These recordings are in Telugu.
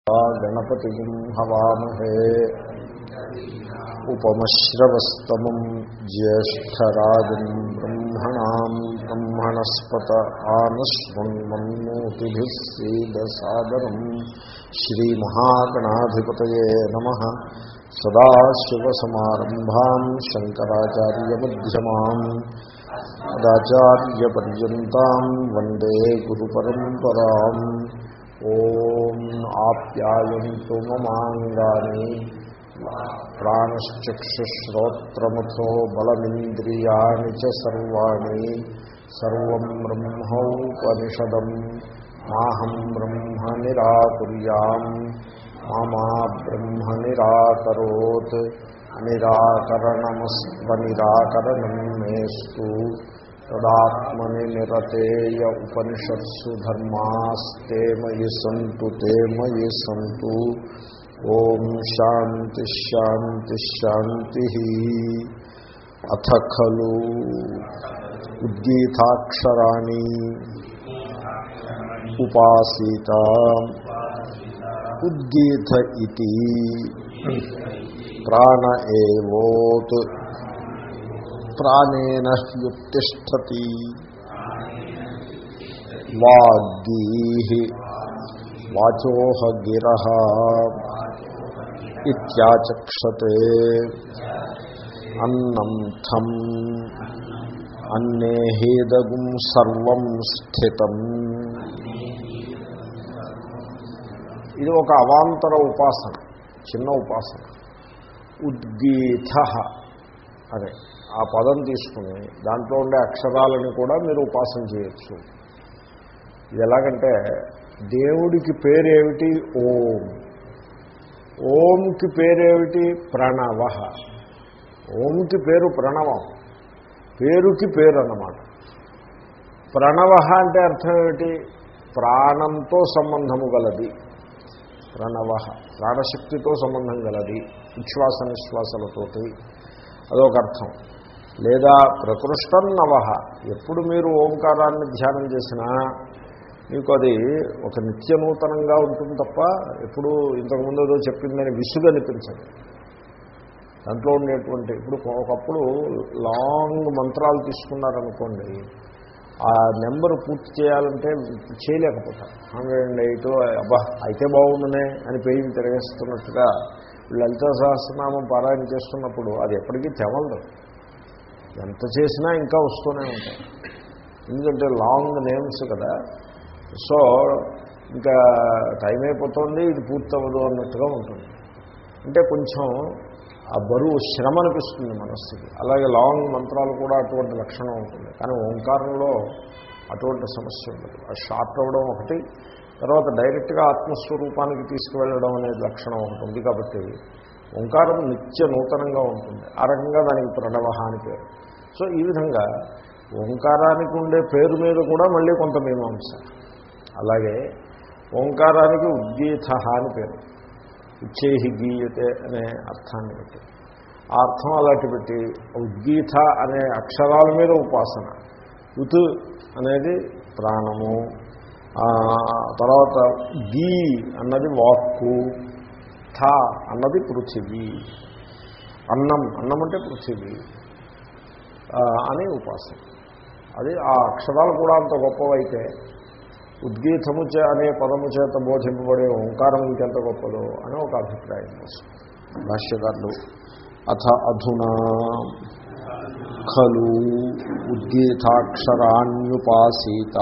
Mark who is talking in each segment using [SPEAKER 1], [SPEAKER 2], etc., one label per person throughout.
[SPEAKER 1] గణపతి హవామహే ఉపమశ్రవస్తమం జ్యేష్టరాజం బ్రహ్మణా బ్రహ్మణస్పత ఆనశృణ్వన్నోతిభిः సీదసాదరం శ్రీమహాగణాధిపతయే నమ సదాశివసమారంభాం శంకరాచార్యమ్యమాం అదాచార్యపర్యంతం వందే గురుపరంపరాం ఓం ఆప్యాయంతు మమాంగాని ప్రాణశ్చక్షుశ్రోత్రమథో బలమింద్రియాణి చ సర్వాణి సర్వం బ్రహ్మౌపనిషదం మాహం బ్రహ్మ నిరాకుర్యాం మమా బ్రహ్మ నిరాకరోత్ నిరాకరణమస్వనిరాకరణం మేస్తు తదాత్మని నిరతేయ ఉపనిషత్సు ధర్మాస్తే మయి సంతు తే మయి సంతు ఓం శాంతి శాంతి శాంతి అథ ఖలు ఉద్గీతాక్షరాణి ఉపాసీత ఉద్గీత ఇది ప్రాణ ఏవోత్ ప్రాణేన హ్యుత్తిష్టతి వాగ్గీ వాచోహ గిర ఇత్యాచక్షతే అన్నం థం అన్నేహేదగుం సర్వం స్థితం ఇది ఒక అవాంతర ఉపాసన చిన్న ఉపాసన ఉద్గీత అదే ఆ పదం తీసుకుని దాంట్లో ఉండే అక్షరాలని కూడా మీరు ఉపాసన చేయొచ్చు ఇది ఎలాగంటే దేవుడికి పేరేమిటి ఓం ఓంకి పేరేమిటి ప్రణవ ఓంకి పేరు ప్రణవం పేరుకి పేరు అన్నమాట ప్రణవ అంటే అర్థం ఏమిటి ప్రాణంతో సంబంధము గలది ప్రణవ ప్రాణశక్తితో సంబంధం గలది ఉచ్ఛ్వాస నిశ్వాసలతోటి అదొక అర్థం లేదా ప్రకృష్టం నవ ఎప్పుడు మీరు ఓంకారాన్ని ధ్యానం చేసినా మీకు అది ఒక నిత్య నూతనంగా ఉంటుంది తప్ప ఎప్పుడు ఇంతకుముందు ఏదో చెప్పిందని విసుగు అనిపించదు దాంట్లో ఉండేటువంటి ఇప్పుడు ఒకప్పుడు లాంగ్ మంత్రాలు తీసుకున్నారనుకోండి ఆ నెంబర్ పూర్తి చేయాలంటే చేయలేకపోతారు హండ్రెడ్ అండ్ ఎయిట్ అబ్బా అయితే బాగుందనే అని పేరు తిరగేస్తున్నట్టుగా లలిత సహస్రనామం పారాయణ చేస్తున్నప్పుడు అది ఎప్పటికీ తెవలదు ఎంత చేసినా ఇంకా వస్తూనే ఉంటాయి ఎందుకంటే లాంగ్ నేమ్స్ కదా సో ఇంకా టైం అయిపోతుంది ఇది పూర్తవదు అన్నట్టుగా ఉంటుంది అంటే కొంచెం ఆ బరువు శ్రమ అనిపిస్తుంది మనస్సుకి అలాగే లాంగ్ మంత్రాలు కూడా అటువంటి లక్షణం ఉంటుంది కానీ ఓంకారంలో అటువంటి సమస్య ఉండదు అది షార్ట్ అవ్వడం ఒకటి తర్వాత డైరెక్ట్గా ఆత్మస్వరూపానికి తీసుకువెళ్ళడం అనే లక్షణం ఉంటుంది కాబట్టి ఓంకారం నిత్య నూతనంగా ఉంటుంది ఆ రకంగా దానికి ప్రణవ అని పేరు సో ఈ విధంగా ఓంకారానికి ఉండే పేరు మీద కూడా మళ్ళీ కొంత మీమాంస అలాగే ఓంకారానికి ఉద్గీత అని పేరు ఉచ్చేహి గీయతే అనే అర్థాన్ని బట్టి ఆ అర్థం అలాంటి పెట్టి ఉద్గీత అనే అక్షరాల మీద ఉపాసన ఉత్ అనేది ప్రాణము తర్వాత గీ అన్నది వాక్కు థ అన్నది పృథివీ అన్నం అన్నం అంటే పృథివీ అని ఉపాసన అది ఆ అక్షరాలు కూడా అంత గొప్పవైతే ఉద్గీతము చే అనే పదము చేత బోధింపబడే ఓంకారం ఇంకెంత గొప్పదో అని ఒక అభిప్రాయం భాష్యకారులు అథ అధునా ఖలు ఉద్గీతాక్షరాణ్యుపాసీత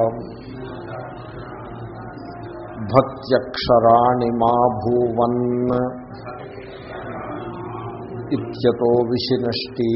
[SPEAKER 1] భక్త్యక్షరాణి మా భూవన్ ఇత్యతో విశినష్టి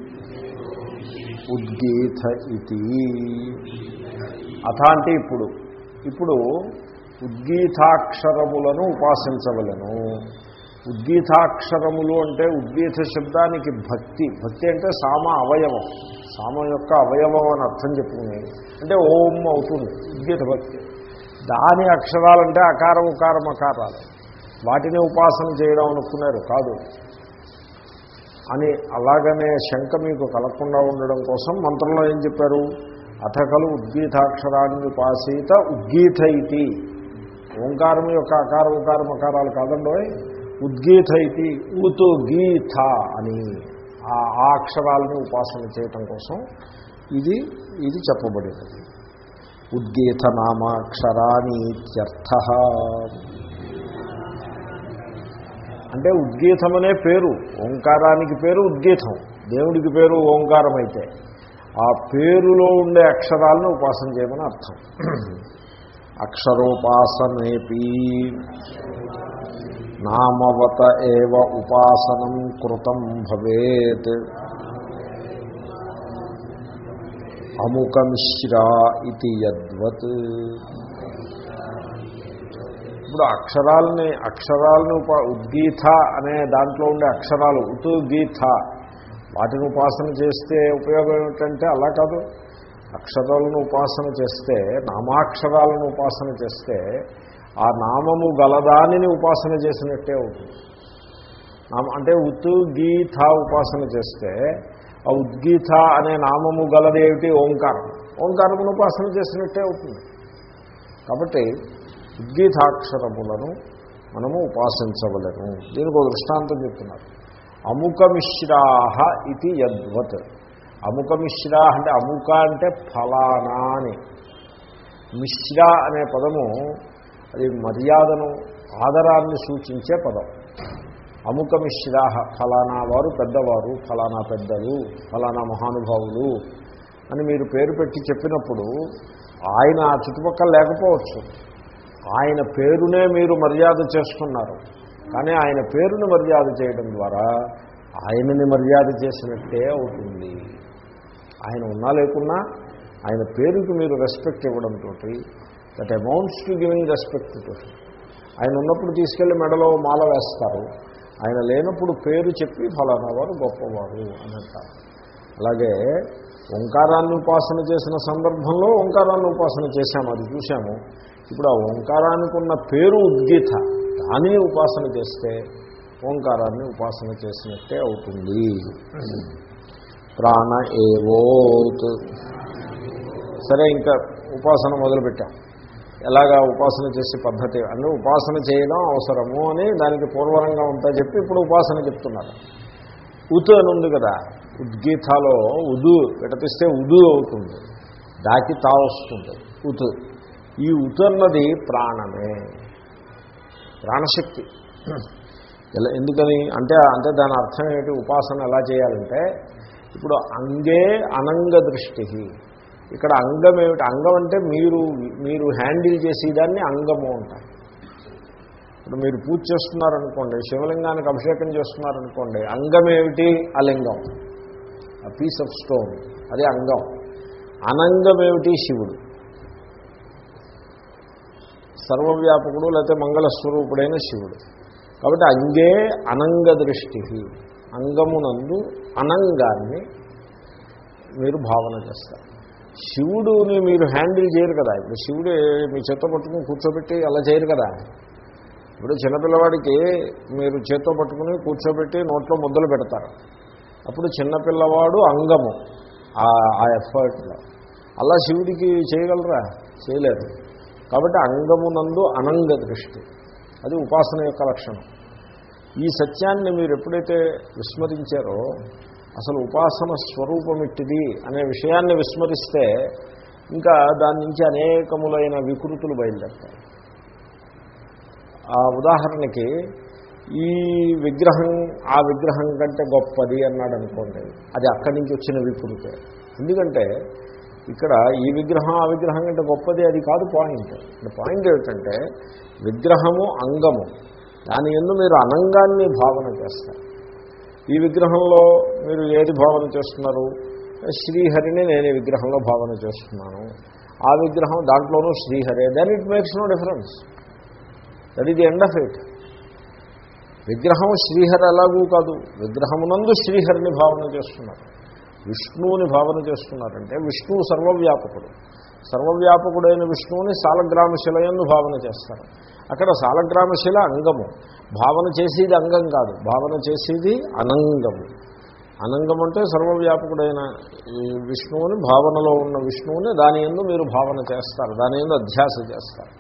[SPEAKER 1] ఉద్గీత ఇది అథ అంటే ఇప్పుడు ఇప్పుడు ఉద్గీతాక్షరములను ఉపాసించవలను ఉద్గీతాక్షరములు అంటే ఉద్గీత శబ్దానికి భక్తి భక్తి అంటే సామ అవయవం సామ యొక్క అవయవం అని అర్థం చెప్పుకుని అంటే ఓం అవుతుంది ఉద్గీత భక్తి దాని అక్షరాలంటే అకారం ఉకారం అకారాలు వాటిని ఉపాసన చేయడం అనుకున్నారు కాదు అని అలాగనే శంక మీకు కలగకుండా ఉండడం కోసం మంత్రంలో ఏం చెప్పారు అథ ఖలు ఉద్గీతాక్షరాన్ని ఉపాసీత ఉద్గీత ఇది ఓంకారం యొక్క అకార ఉకారం అకారాలు కాదండో ఉద్గీత ఇది ఊతు గీత అని ఆ ఆ అక్షరాలను ఉపాసన చేయటం కోసం ఇది ఇది చెప్పబడినది ఉద్గీత నామాక్షరాణి ఇత్యర్థ అంటే ఉద్గీతం అనే పేరు ఓంకారానికి పేరు ఉద్గీతం దేవుడికి పేరు ఓంకారం అయితే ఆ పేరులో ఉండే అక్షరాలను ఉపాసన చేయమని అర్థం అక్షరోపాసనేపి నామవత ఏవ ఉపాసనం కృతం భవేత్ అముకమిశ్రా ఇది యద్వత్ ఇప్పుడు అక్షరాలని అక్షరాలను ఉప ఉద్గీత అనే దాంట్లో ఉండే అక్షరాలు ఉతు గీత వాటిని ఉపాసన చేస్తే ఉపయోగం ఏమిటంటే అలా కాదు అక్షరాలను ఉపాసన చేస్తే నామాక్షరాలను ఉపాసన చేస్తే ఆ నామము గలదానిని ఉపాసన చేసినట్టే అవుతుంది నామ అంటే ఉత్తు గీత ఉపాసన చేస్తే ఆ ఉద్గీత అనే నామము గలదేమిటి ఓంకారం ఓంకారమును ఉపాసన చేసినట్టే అవుతుంది కాబట్టి ఉద్గీతాక్షరములను మనము ఉపాసించవలను దీనికి ఒక దృష్టాంతం చెప్తున్నారు అముకమిశ్రాహ ఇది యద్వత్ అముకమిశ్రా అంటే అముక అంటే ఫలానా అని మిశ్రా అనే పదము అది మర్యాదను ఆదరాన్ని సూచించే పదం అముక మిశ్రాహ ఫలానా వారు పెద్దవారు ఫలానా పెద్దలు ఫలానా మహానుభావులు అని మీరు పేరు పెట్టి చెప్పినప్పుడు ఆయన ఆ చుట్టుపక్కల లేకపోవచ్చు ఆయన పేరునే మీరు మర్యాద చేస్తున్నారు కానీ ఆయన పేరుని మర్యాద చేయడం ద్వారా ఆయనని మర్యాద చేసినట్టే అవుతుంది ఆయన ఉన్నా లేకున్నా ఆయన పేరుకి మీరు రెస్పెక్ట్ ఇవ్వడంతో that amounts to giving respect to ఆయన ఉన్నప్పుడు తీసుకెళ్లి మెడలో మాల వేస్తారు ఆయన లేనప్పుడు పేరు చెప్పి ఫలానా వారు గొప్పవారు అని అంటారు అలాగే ఓంకారాన్ని ఉపాసన చేసిన సందర్భంలో ఓంకారాన్ని ఉపాసన చేశాము అది చూశాము ఇప్పుడు ఆ ఓంకారానికి ఉన్న పేరు ఉద్గీత దానిని ఉపాసన చేస్తే ఓంకారాన్ని ఉపాసన చేసినట్టే అవుతుంది ప్రాణ ఏవోత్ సరే ఇంకా ఉపాసన మొదలుపెట్టాం ఎలాగా ఉపాసన చేసే పద్ధతి అంటే ఉపాసన చేయడం అవసరము అని దానికి పూర్వరంగా ఉంటా చెప్పి ఇప్పుడు ఉపాసన చెప్తున్నారు ఉతు అని ఉంది కదా ఉద్గీతాలో ఉదు విడతిస్తే ఉదు అవుతుంది దాకి తా వస్తుంది ఉతు ఈ ఉతు అన్నది ప్రాణమే ప్రాణశక్తి ఎలా ఎందుకని అంటే అంటే దాని అర్థం ఏంటి ఉపాసన ఎలా చేయాలంటే ఇప్పుడు అంగే అనంగ దృష్టి ఇక్కడ అంగం ఏమిటి అంగం అంటే మీరు మీరు హ్యాండిల్ చేసేదాన్ని అంగము అంటారు ఇప్పుడు మీరు పూజ చేస్తున్నారనుకోండి శివలింగానికి అభిషేకం చేస్తున్నారనుకోండి అంగం ఏమిటి అలింగం ఆ పీస్ ఆఫ్ స్టోన్ అదే అంగం అనంగం ఏమిటి శివుడు సర్వవ్యాపకుడు లేకపోతే మంగళస్వరూపుడైన శివుడు కాబట్టి అంగే అనంగ దృష్టి అంగమునందు అనంగాన్ని మీరు భావన చేస్తారు శివుడుని మీరు హ్యాండిల్ చేయరు కదా ఇప్పుడు శివుడు మీ చేత్తో పట్టుకుని కూర్చోబెట్టి అలా చేయరు కదా ఇప్పుడు చిన్నపిల్లవాడికి మీరు చేత్తో పట్టుకుని కూర్చోబెట్టి నోట్లో ముద్దలు పెడతారు అప్పుడు చిన్నపిల్లవాడు అంగము ఆ ఎఫర్ట్లో అలా శివుడికి చేయగలరా చేయలేరు కాబట్టి అంగమునందు అనంగ దృష్టి అది ఉపాసన యొక్క లక్షణం ఈ సత్యాన్ని మీరు ఎప్పుడైతే విస్మరించారో అసలు ఉపాసన స్వరూపం ఇట్టిది అనే విషయాన్ని విస్మరిస్తే ఇంకా దాని నుంచి అనేకములైన వికృతులు బయలుదేరుతాయి ఆ ఉదాహరణకి ఈ విగ్రహం ఆ విగ్రహం కంటే గొప్పది అన్నాడు అనుకోండి అది అక్కడి నుంచి వచ్చిన వికృతే ఎందుకంటే ఇక్కడ ఈ విగ్రహం ఆ విగ్రహం కంటే గొప్పది అది కాదు పాయింట్ పాయింట్ ఏమిటంటే విగ్రహము అంగము దాని ఎందు మీరు అనంగాన్ని భావన చేస్తారు ఈ విగ్రహంలో మీరు ఏది భావన చేస్తున్నారు శ్రీహరిని నేను ఈ విగ్రహంలో భావన చేస్తున్నాను ఆ విగ్రహం దాంట్లోనూ శ్రీహరే then it makes no difference that is the end of it విగ్రహం శ్రీహరి ఎలాగూ కాదు విగ్రహమునందు శ్రీహరిని భావన చేస్తున్నారు విష్ణువుని భావన చేస్తున్నారంటే విష్ణువు సర్వవ్యాపకుడు సర్వవ్యాపకుడైన విష్ణువుని సాలగ్రామశిలయందు భావన చేస్తారు అక్కడ సాలగ్రామశిల అంగము భావన చేసేది అంగం కాదు భావన చేసేది అనంగము అనంగం అంటే సర్వవ్యాపకుడైన ఈ విష్ణువుని భావనలో ఉన్న విష్ణువుని దాని ఎందు మీరు భావన చేస్తారు దాని ఎందు అధ్యాస చేస్తారు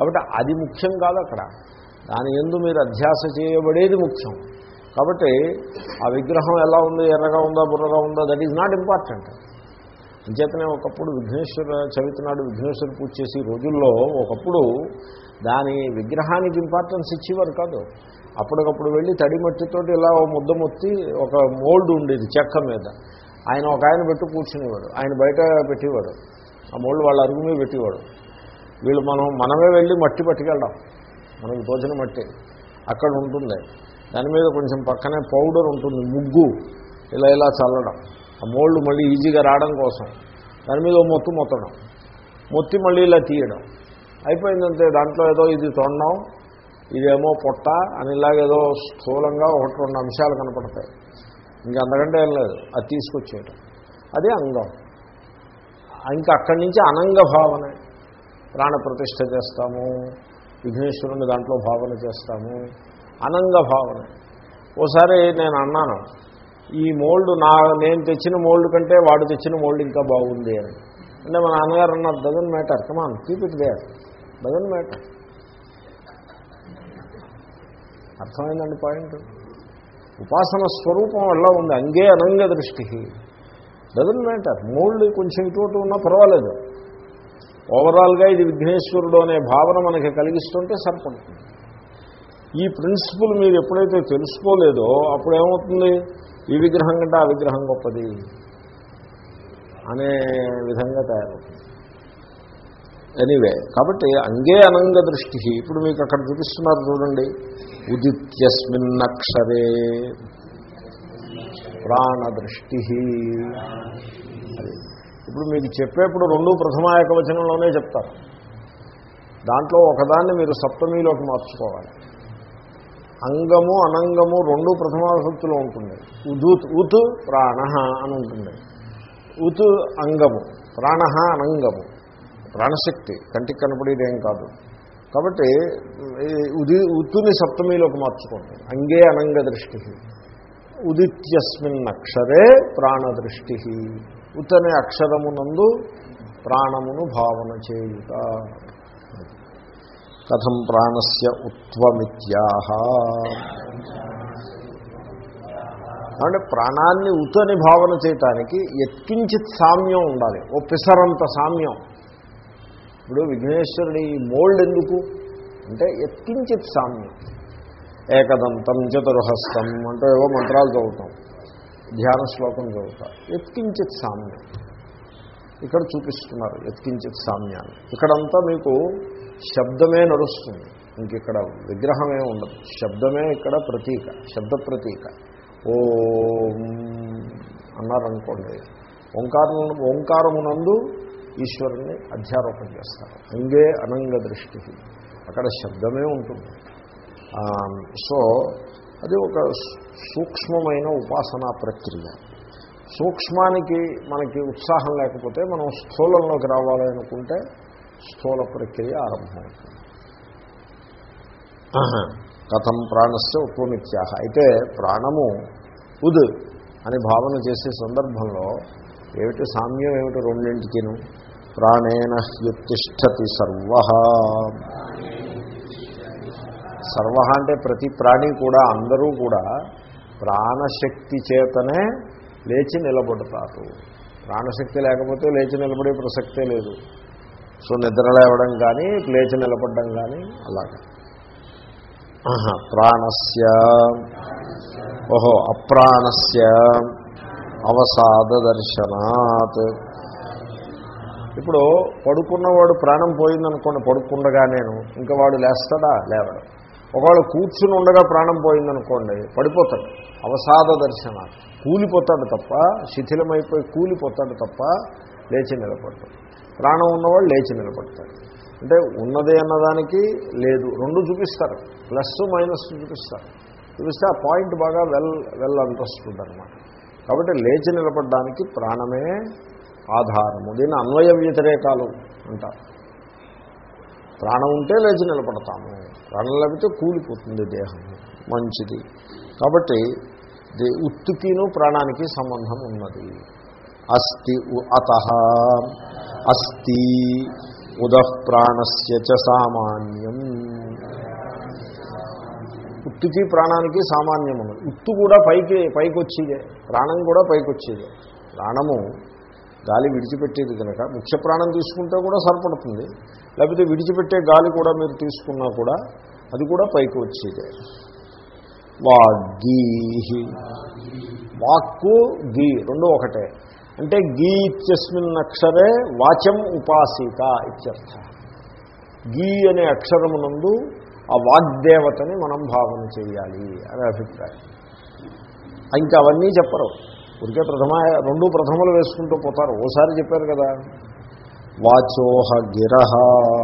[SPEAKER 1] కాబట్టి అది ముఖ్యం కాదు అక్కడ దాని ఎందు మీరు అధ్యాస చేయబడేది ముఖ్యం కాబట్టి ఆ విగ్రహం ఎలా ఉంది ఎర్రగా ఉందా బుర్రగా ఉందా దట్ ఈజ్ నాట్ ఇంపార్టెంట్ అంచేతనే ఒకప్పుడు విఘ్నేశ్వర చవితి నాడు విఘ్నేశ్వర పూజ చేసి రోజుల్లో ఒకప్పుడు దాని విగ్రహానికి ఇంపార్టెన్స్ ఇచ్చేవారు కాదు అప్పటికప్పుడు వెళ్ళి తడి మట్టితోటి ఇలా ఓ ముద్ద మొత్తి ఒక మోల్డ్ ఉండేది చెక్క మీద ఆయన ఒక ఆయన పెట్టు కూర్చునేవాడు ఆయన బయట పెట్టేవాడు ఆ మోల్డ్ వాళ్ళ అరుగు మీద పెట్టేవాడు వీళ్ళు మనం మనమే వెళ్ళి మట్టి పట్టుకెళ్ళాం మనకు తోచిన మట్టి అక్కడ ఉంటుంది దాని మీద కొంచెం పక్కనే పౌడర్ ఉంటుంది ముగ్గు ఇలా ఇలా చల్లడం ఆ మోల్డ్ మళ్ళీ ఈజీగా రావడం కోసం దాని మీద ఓ మొత్తు మొత్తడం మొత్తి మళ్ళీ ఇలా తీయడం అయిపోయిందంటే దాంట్లో ఏదో ఇది తొండం ఇదేమో పొట్ట అని ఇలాగేదో స్థూలంగా ఒకటి రెండు అంశాలు కనపడతాయి ఇంకా అంతకంటే ఏం లేదు అది తీసుకొచ్చేయటం అదే అంగం ఇంకా అక్కడి నుంచి అనంగ భావనే ప్రాణప్రతిష్ఠ చేస్తాము విఘ్నేశ్వరుని దాంట్లో భావన చేస్తాము అనంగ భావన ఓసారి నేను అన్నాను ఈ మోల్డ్ నా నేను తెచ్చిన మోల్డ్ కంటే వాడు తెచ్చిన మోల్డ్ ఇంకా బాగుంది అని అంటే మా నాన్నగారు అన్నారు doesn't matter come on keep it there doesn't matter అర్థమైందండి పాయింట్ ఉపాసన స్వరూపం ఎలా ఉంది అంగే అనంగ దృష్టి డజన్ మ్యాటర్ మోల్డ్ కొంచెం ఇటు అటు ఉన్నా పర్వాలేదు ఓవరాల్గా ఇది విఘ్నేశ్వరుడు అనే భావన మనకి కలిగిస్తుంటే సరిపడుతుంది ఈ ప్రిన్సిపుల్ మీరు ఎప్పుడైతే తెలుసుకోలేదో అప్పుడు ఏమవుతుంది ఈ విగ్రహం కంటే ఆ విగ్రహం గొప్పది అనే విధంగా తయారవుతుంది ఎనీవే కాబట్టి అంగే అనంగ దృష్టి ఇప్పుడు మీకు అక్కడ చూపిస్తున్నారు చూడండి ఉదిత్యస్మిన్నక్షరే ప్రాణదృష్టి అది ఇప్పుడు మీకు చెప్పేప్పుడు రెండు ప్రథమ ఏకవచనంలోనే చెప్తారు దాంట్లో ఒకదాన్ని మీరు సప్తమిలోకి మార్చుకోవాలి అంగము అనంగము రెండు ప్రథమాభక్తిలో ఉంటుంది ఉదూత్ ఉత్ ప్రాణ అని ఉంటుంది ఉత్ అంగము ప్రాణ అనంగము ప్రాణశక్తి కంటికి కనపడేదేం కాదు కాబట్టి ఈ ఉది ఉత్తుని సప్తమిలోకి మార్చుకోండి అంగే అనంగ దృష్టి ఉదిత్యస్మిన్ అక్షరే ప్రాణదృష్టి ఉత్ అనే అక్షరమునందు ప్రాణమును భావన చేయుట కథం ప్రాణస్య ఉత్వమిత్యాహ అంటే ప్రాణాన్ని ఉతని భావన చేయటానికి ఎత్కించిత్ సామ్యం ఉండాలి ఓ పిసరంత సామ్యం ఇప్పుడు విఘ్నేశ్వరుడి మోల్డ్ ఎందుకు అంటే ఎత్కించిత్ సామ్యం ఏకదంతం చతుర్హస్తం అంటే ఏవో మంత్రాలు చదువుతాం ధ్యాన శ్లోకం చదువుతాం ఎత్కించిత్ సామ్యం ఇక్కడ చూపిస్తున్నారు ఎత్కించిత్ సామ్యాన్ని ఇక్కడంతా మీకు శబ్దమే నడుస్తుంది ఇంక ఇక్కడ విగ్రహమే ఉండదు శబ్దమే ఇక్కడ ప్రతీక శబ్ద ప్రతీక ఓం అన్నారనుకోండి ఓంకారము ఓంకారమునందు ఈశ్వరుని అధ్యారోపణ చేస్తారు అంగే అనంగ దృష్టి అక్కడ శబ్దమే ఉంటుంది సో అది ఒక సూక్ష్మమైన ఉపాసనా ప్రక్రియ సూక్ష్మానికి మనకి ఉత్సాహం లేకపోతే మనం స్థూలంలోకి రావాలి అనుకుంటే స్థూల ప్రక్రియ ఆరంభమవుతుంది కథం ప్రాణస్య ఉపమిత్యాహ అయితే ప్రాణము ఉద్ అని భావన చేసే సందర్భంలో ఏమిటి సామ్యం ఏమిటి రెండింటికిను ప్రాణేన హ్యుత్తిష్టతి సర్వ సర్వ అంటే ప్రతి ప్రాణి కూడా అందరూ కూడా ప్రాణశక్తి చేతనే లేచి నిలబడతారు ప్రాణశక్తి లేకపోతే లేచి నిలబడే ప్రసక్తే లేదు సో నిద్ర లేవడం కానీ లేచి నిలబడడం కానీ అలాగే ప్రాణస్య ఓహో అప్రాణస్య అవసాద దర్శనాత్ ఇప్పుడు పడుకున్నవాడు ప్రాణం పోయిందనుకోండి పడుకుండగా నేను ఇంకా వాడు లేస్తాడా లేవడం ఒకవేళ కూర్చుని ఉండగా ప్రాణం పోయిందనుకోండి పడిపోతాడు అవసాద దర్శన కూలిపోతాడు తప్ప శిథిలమైపోయి కూలిపోతాడు తప్ప లేచి నిలబడతాడు ప్రాణం ఉన్నవాడు లేచి నిలబడతాడు అంటే ఉన్నదే అన్నదానికి లేదు రెండు చూపిస్తారు ప్లస్ మైనస్ చూపిస్తారు చూపిస్తే ఆ పాయింట్ బాగా వెల్ వెల్ అంటొస్తుంది అనమాట కాబట్టి లేచి నిలబడడానికి ప్రాణమే ఆధారము దీన్ని అన్వయ వ్యతిరేకాలు అంటారు ప్రాణం ఉంటే లేచి నిలబడతాము ప్రాణం లేకపోతే కూలిపోతుంది దేహం మంచిది కాబట్టి ఉత్తుకిను ప్రాణానికి సంబంధం ఉన్నది అస్తి అత అస్తి ఉదః ప్రాణస్య చ సామాన్యం ఉత్తుకి ప్రాణానికి సామాన్యం ఉన్నది ఉత్తు కూడా పైకి పైకి వచ్చేదే ప్రాణం కూడా పైకి వచ్చేదే ప్రాణము గాలి విడిచిపెట్టేది కనుక ముఖ్య ప్రాణం తీసుకుంటే కూడా సరిపడుతుంది లేకపోతే విడిచిపెట్టే గాలి కూడా మీరు తీసుకున్నా కూడా అది కూడా పైకి వచ్చేదే వాగ్గీ వాక్కు గీ రెండు ఒకటే అంటే గీ ఇత్యస్మిన్ అక్షరే వాచం ఉపాసిక ఇత్యర్థ గీ అనే అక్షరమునందు ఆ వాగ్దేవతని మనం భావన చేయాలి అనే అభిప్రాయం ఇంకా అవన్నీ చెప్పరు ఉరికే ప్రథమ రెండు ప్రథమలు వేసుకుంటూ పోతారు ఓసారి చెప్పారు కదా వాచోహ గిరహ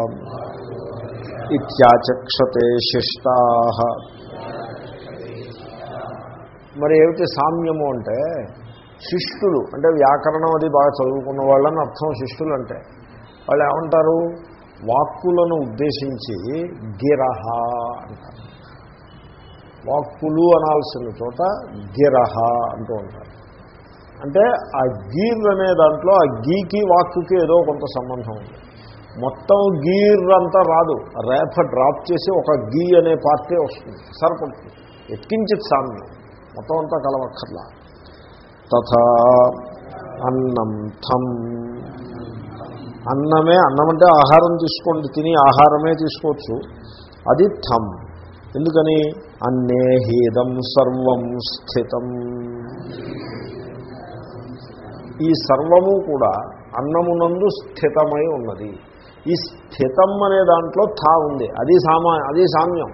[SPEAKER 1] ఇత్యాచక్షతే శిష్టా మరి ఏమిటి సామ్యము అంటే శిష్టులు అంటే వ్యాకరణం అది బాగా చదువుకున్న వాళ్ళని అర్థం శిష్టులు అంటే వాళ్ళు ఏమంటారు వాక్కులను ఉద్దేశించి గిరహ అంటారు వాక్కులు అనాల్సిన చోట గిరహ అంటూ ఉంటారు అంటే ఆ గీర్ అనే దాంట్లో ఆ గీకి వాక్కుకి ఏదో కొంత సంబంధం ఉంది మొత్తం గీర్ అంతా రాదు రేఫ డ్రాప్ చేసి ఒక గీ అనే పార్టీ వస్తుంది సరిపడుతుంది ఎక్కించిత్ సామ్యం మొత్తం అంతా కలవక్కర్లా తథా అన్నం థం అన్నమే అన్నం అంటే ఆహారం తీసుకోండి తిని ఆహారమే తీసుకోవచ్చు అది థమ్ ఎందుకని అన్నేహీదం సర్వం స్థితం ఈ సర్వము కూడా అన్నమునందు స్థితమై ఉన్నది ఈ స్థితం అనే దాంట్లో థా ఉంది అది సామా అది సామ్యం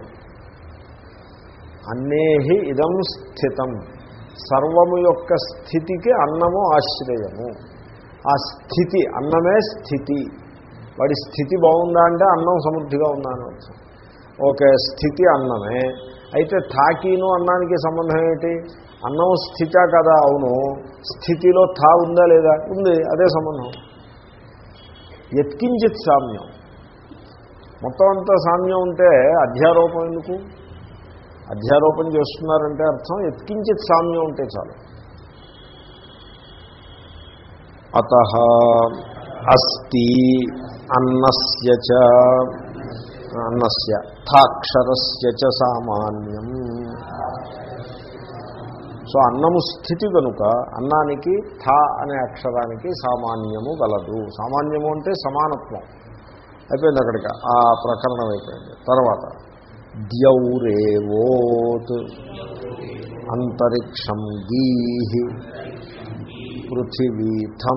[SPEAKER 1] అన్నేహి ఇదం స్థితం సర్వము యొక్క స్థితికి అన్నము ఆశ్రయము ఆ స్థితి అన్నమే స్థితి వాడి స్థితి బాగుందా అంటే అన్నం సమృద్ధిగా ఉందా అని అర్థం ఓకే స్థితి అన్నమే అయితే థాకీను అన్నానికి సంబంధం ఏమిటి అన్నం స్థితా కదా అవును స్థితిలో థా ఉందా లేదా ఉంది అదే సంబంధం ఎత్కించిత్ సామ్యం మొత్తం అంతా సామ్యం ఉంటే అధ్యారోపం ఎందుకు అధ్యారోపణ చేస్తున్నారంటే అర్థం ఎత్కించిత్ సామ్యం ఉంటే చాలు అత అస్తి అన్నస్య చ అన్నస్య థాక్షరస్య చ సామాన్యం సో అన్నము స్థితి కనుక అన్నానికి థా అనే అక్షరానికి సామాన్యము గలదు సామాన్యము అంటే సమానత్వం అయిపోయింది అక్కడికి ఆ ప్రకరణం అయిపోయింది తర్వాత ద్యౌరేవోత్ అంతరిక్షం గీహి పృథివీథం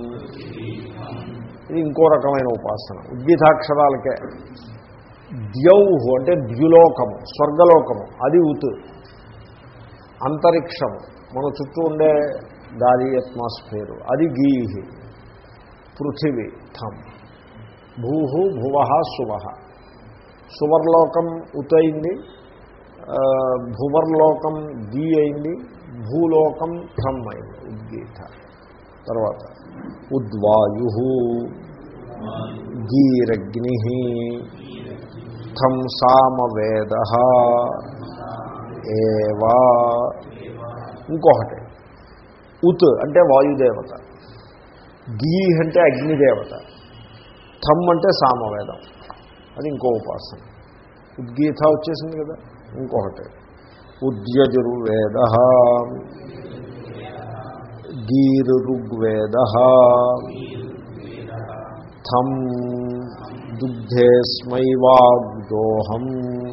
[SPEAKER 1] ఇది ఇంకో రకమైన ఉపాసన ఉద్గీతాక్షరాలకే ద్యౌహు అంటే ద్యులోకము స్వర్గలోకము అది ఉత్ అంతరిక్షము మన చుట్టూ ఉండే గాలి అట్మాస్ఫియరు అది గీహి పృథివీ థం భూహు భువ శువ సువర్లోకం ఉతయింది భువర్లోకం గీ అయింది భూలోకం థమ్ అయింది ఉద్గీత తర్వాత ఉద్వాయు గీరగ్ని థం సామవేద ఏవా ఇంకొకటి ఉత్ అంటే వాయుదేవత గీ అంటే అగ్నిదేవత థమ్ అంటే సామవేదం అది ఇంకో ఉపాసన ఉద్గీత వచ్చేసింది కదా ఇంకొకటి ఉద్యజుర్వేద గీరురుగ్వేద థం దుగ్ధేస్మై వాగ్దోహం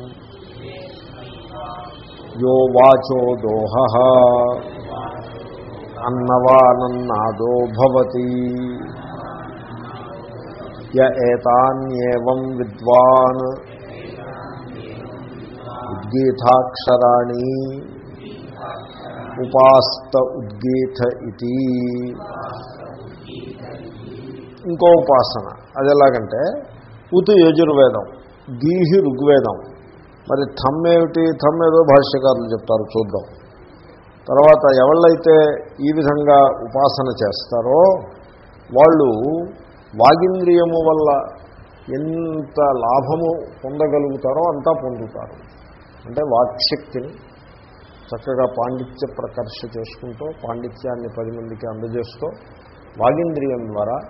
[SPEAKER 1] యో వాచో దోహ అన్నవానన్నాదో భవతి య ఏతాన్యేవం విద్వాన్ ఉద్గీతాక్షరాణి ఉపాస్త ఉద్గీత ఇది ఇంకో ఉపాసన అది ఎలాగంటే ఉతు యజుర్వేదం గీహి ఋగ్వేదం మరి థమ్ ఏమిటి థమ్ ఏదో భాష్యకారులు చెప్తారు చూద్దాం తర్వాత ఎవళ్ళైతే ఈ విధంగా ఉపాసన చేస్తారో వాళ్ళు వాగింద్రియము వల్ల ఎంత లాభము పొందగలుగుతారో అంతా పొందుతారు అంటే వాక్శక్తిని చక్కగా పాండిత్య ప్రకర్ష చేసుకుంటూ పాండిత్యాన్ని పది మందికి అందజేస్తూ వాగింద్రియం ద్వారా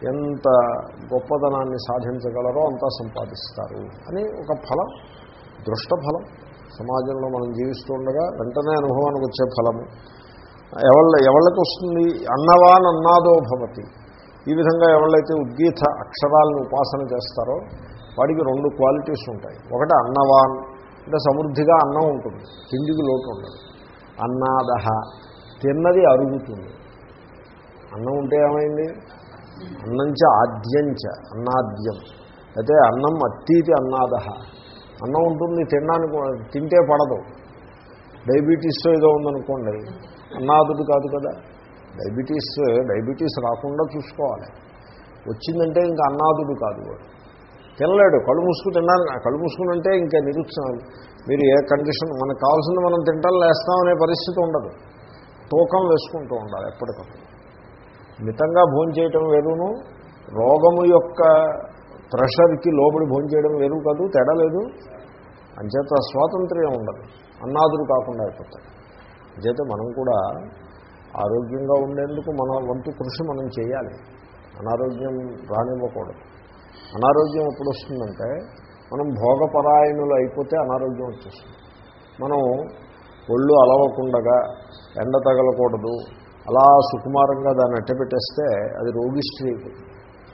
[SPEAKER 1] ఎంత గొప్పదనాన్ని సాధించగలరో అంతా సంపాదిస్తారు అని ఒక ఫలం దృష్ట ఫలం సమాజంలో మనం జీవిస్తూ ఉండగా వెంటనే అనుభవానికి వచ్చే ఫలము ఎవళ్ళ ఎవళ్ళకి వస్తుంది అన్నవాన్ అన్నాదో భవతి ఈ విధంగా ఎవళ్ళైతే ఉద్గీత అక్షరాలను ఉపాసన చేస్తారో వాడికి రెండు క్వాలిటీస్ ఉంటాయి ఒకటి అన్నవాన్ అంటే సమృద్ధిగా అన్నం ఉంటుంది తిండికి లోటు ఉండదు అన్నాదహ తిన్నది అరుగుతుంది అన్నం ఉంటే ఏమైంది అన్నంచ ఆద్యంచ అన్నాద్యం అయితే అన్నం అత్తీతి అన్నాదహ అన్నం ఉంటుంది తినడానికి తింటే పడదు డయాబెటీస్ ఏదో ఉందనుకోండి అన్నాదుడు కాదు కదా డయాబెటీస్ డయాబెటీస్ రాకుండా చూసుకోవాలి వచ్చిందంటే ఇంకా అన్నాదుడు కాదు వాడు తినలేడు కళ్ళు మూసుకుని తిన్నాను కళ్ళు మూసుకుని అంటే ఇంకా నిరుత్సాహం మీరు ఏ కండిషన్ మనకు కావాల్సింది మనం తింటాం లేస్తామనే పరిస్థితి ఉండదు తూకం వేసుకుంటూ ఉండాలి ఎప్పటికప్పుడు మితంగా భోంచేయటం వేరును రోగము యొక్క ప్రెషర్కి లోబడి భోంచేయడం వేరు కాదు తేడా లేదు అంచేత స్వాతంత్ర్యం ఉండదు అన్నాదులు కాకుండా అయిపోతాయి అంచేత మనం కూడా ఆరోగ్యంగా ఉండేందుకు మన వంతు కృషి మనం చేయాలి అనారోగ్యం రానివ్వకూడదు అనారోగ్యం ఎప్పుడు వస్తుందంటే మనం భోగపరాయణులు అయిపోతే అనారోగ్యం వచ్చేస్తుంది మనం ఒళ్ళు అలవకుండగా ఎండ తగలకూడదు అలా సుకుమారంగా దాన్ని అట్టపెట్టేస్తే అది రోగిష్టి అయిపోతుంది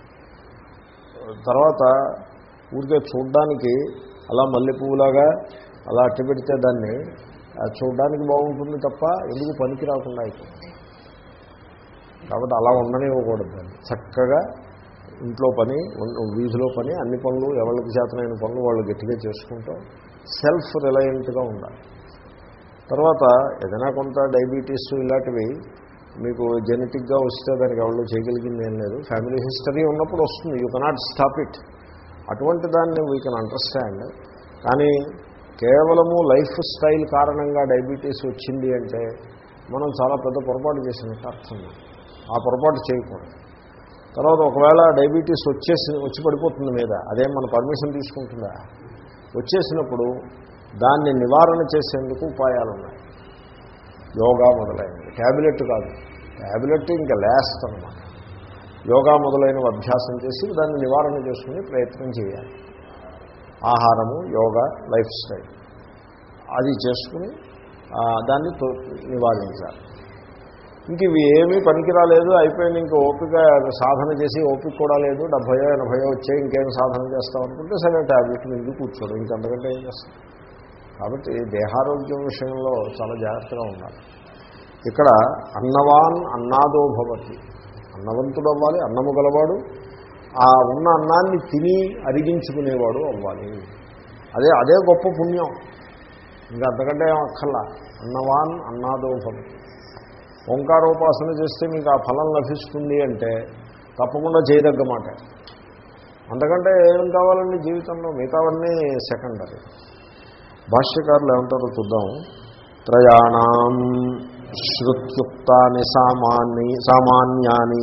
[SPEAKER 1] తర్వాత ఊరికే చూడ్డానికి అలా మల్లెపువ్వులాగా అలా అట్టపెడితే దాన్ని చూడడానికి బాగుంటుంది తప్ప ఎందుకు పనికి రాకుండా అయిపోతుంది కాబట్టి అలా ఉండనివ్వకూడదు దాన్ని చక్కగా ఇంట్లో పని వీధిలో పని అన్ని పనులు ఎవరికి చేతనైన పనులు వాళ్ళు గట్టిగా చేసుకుంటూ సెల్ఫ్ రిలయంట్గా ఉండాలి తర్వాత ఏదైనా కొంత డయాబెటీస్ ఇలాంటివి మీకు జెనెటిక్గా వస్తే దానికి ఎవరు చేయగలిగింది ఏం లేదు ఫ్యామిలీ హిస్టరీ ఉన్నప్పుడు వస్తుంది యూ కెనాట్ స్టాప్ ఇట్ అటువంటి దాన్ని వీ కెన్ అండర్స్టాండ్ కానీ కేవలము లైఫ్ స్టైల్ కారణంగా డయాబెటీస్ వచ్చింది అంటే మనం చాలా పెద్ద పొరపాటు చేసినట్టు అర్థం ఆ పొరపాటు చేయకూడదు తర్వాత ఒకవేళ డయాబెటీస్ వచ్చేసి వచ్చి పడిపోతుంది మీద అదేం మన పర్మిషన్ తీసుకుంటుందా వచ్చేసినప్పుడు దాన్ని నివారణ చేసేందుకు ఉపాయాలు ఉన్నాయి యోగా మొదలైనవి ట్యాబ్లెట్ కాదు ట్యాబ్లెట్ ఇంకా లేస్ట్ అనమాట యోగా మొదలైనవి అభ్యాసం చేసి దాన్ని నివారణ చేసుకునే ప్రయత్నం చేయాలి ఆహారము యోగా లైఫ్ స్టైల్ అది చేసుకుని దాన్ని నివారించాలి ఇంక ఇవి ఏమీ పనికిరాలేదు అయిపోయింది ఇంక ఓపిక సాధన చేసి ఓపిక కూడా లేదు డెబ్భయో ఎనభయో వచ్చే ఇంకేం సాధన చేస్తాం అనుకుంటే సరే ట్యాబ్లెట్ మీద కూర్చోడు ఇంకంతకంటే ఏం చేస్తాం కాబట్టి దేహారోగ్యం విషయంలో చాలా జాగ్రత్తగా ఉండాలి ఇక్కడ అన్నవాన్ అన్నాదో భవతి అన్నవంతుడు అవ్వాలి అన్నము గలవాడు ఆ ఉన్న అన్నాన్ని తిని అరిగించుకునేవాడు అవ్వాలి అదే అదే గొప్ప పుణ్యం ఇంకా అంతకంటే ఏం అక్కర్లా అన్నవాన్ అన్నాదో భవతి ఓంకారోపాసన చేస్తే మీకు ఆ ఫలం లభిస్తుంది అంటే తప్పకుండా చేయదగ్గ మాట అంతకంటే ఏం కావాలండి జీవితంలో మిగతావన్నీ సెకండరీ భాష్యకారులు ఏమంటారో చూద్దాం త్రయాణం శ్రుత్యుక్తాని సామాన్ని సామాన్యాని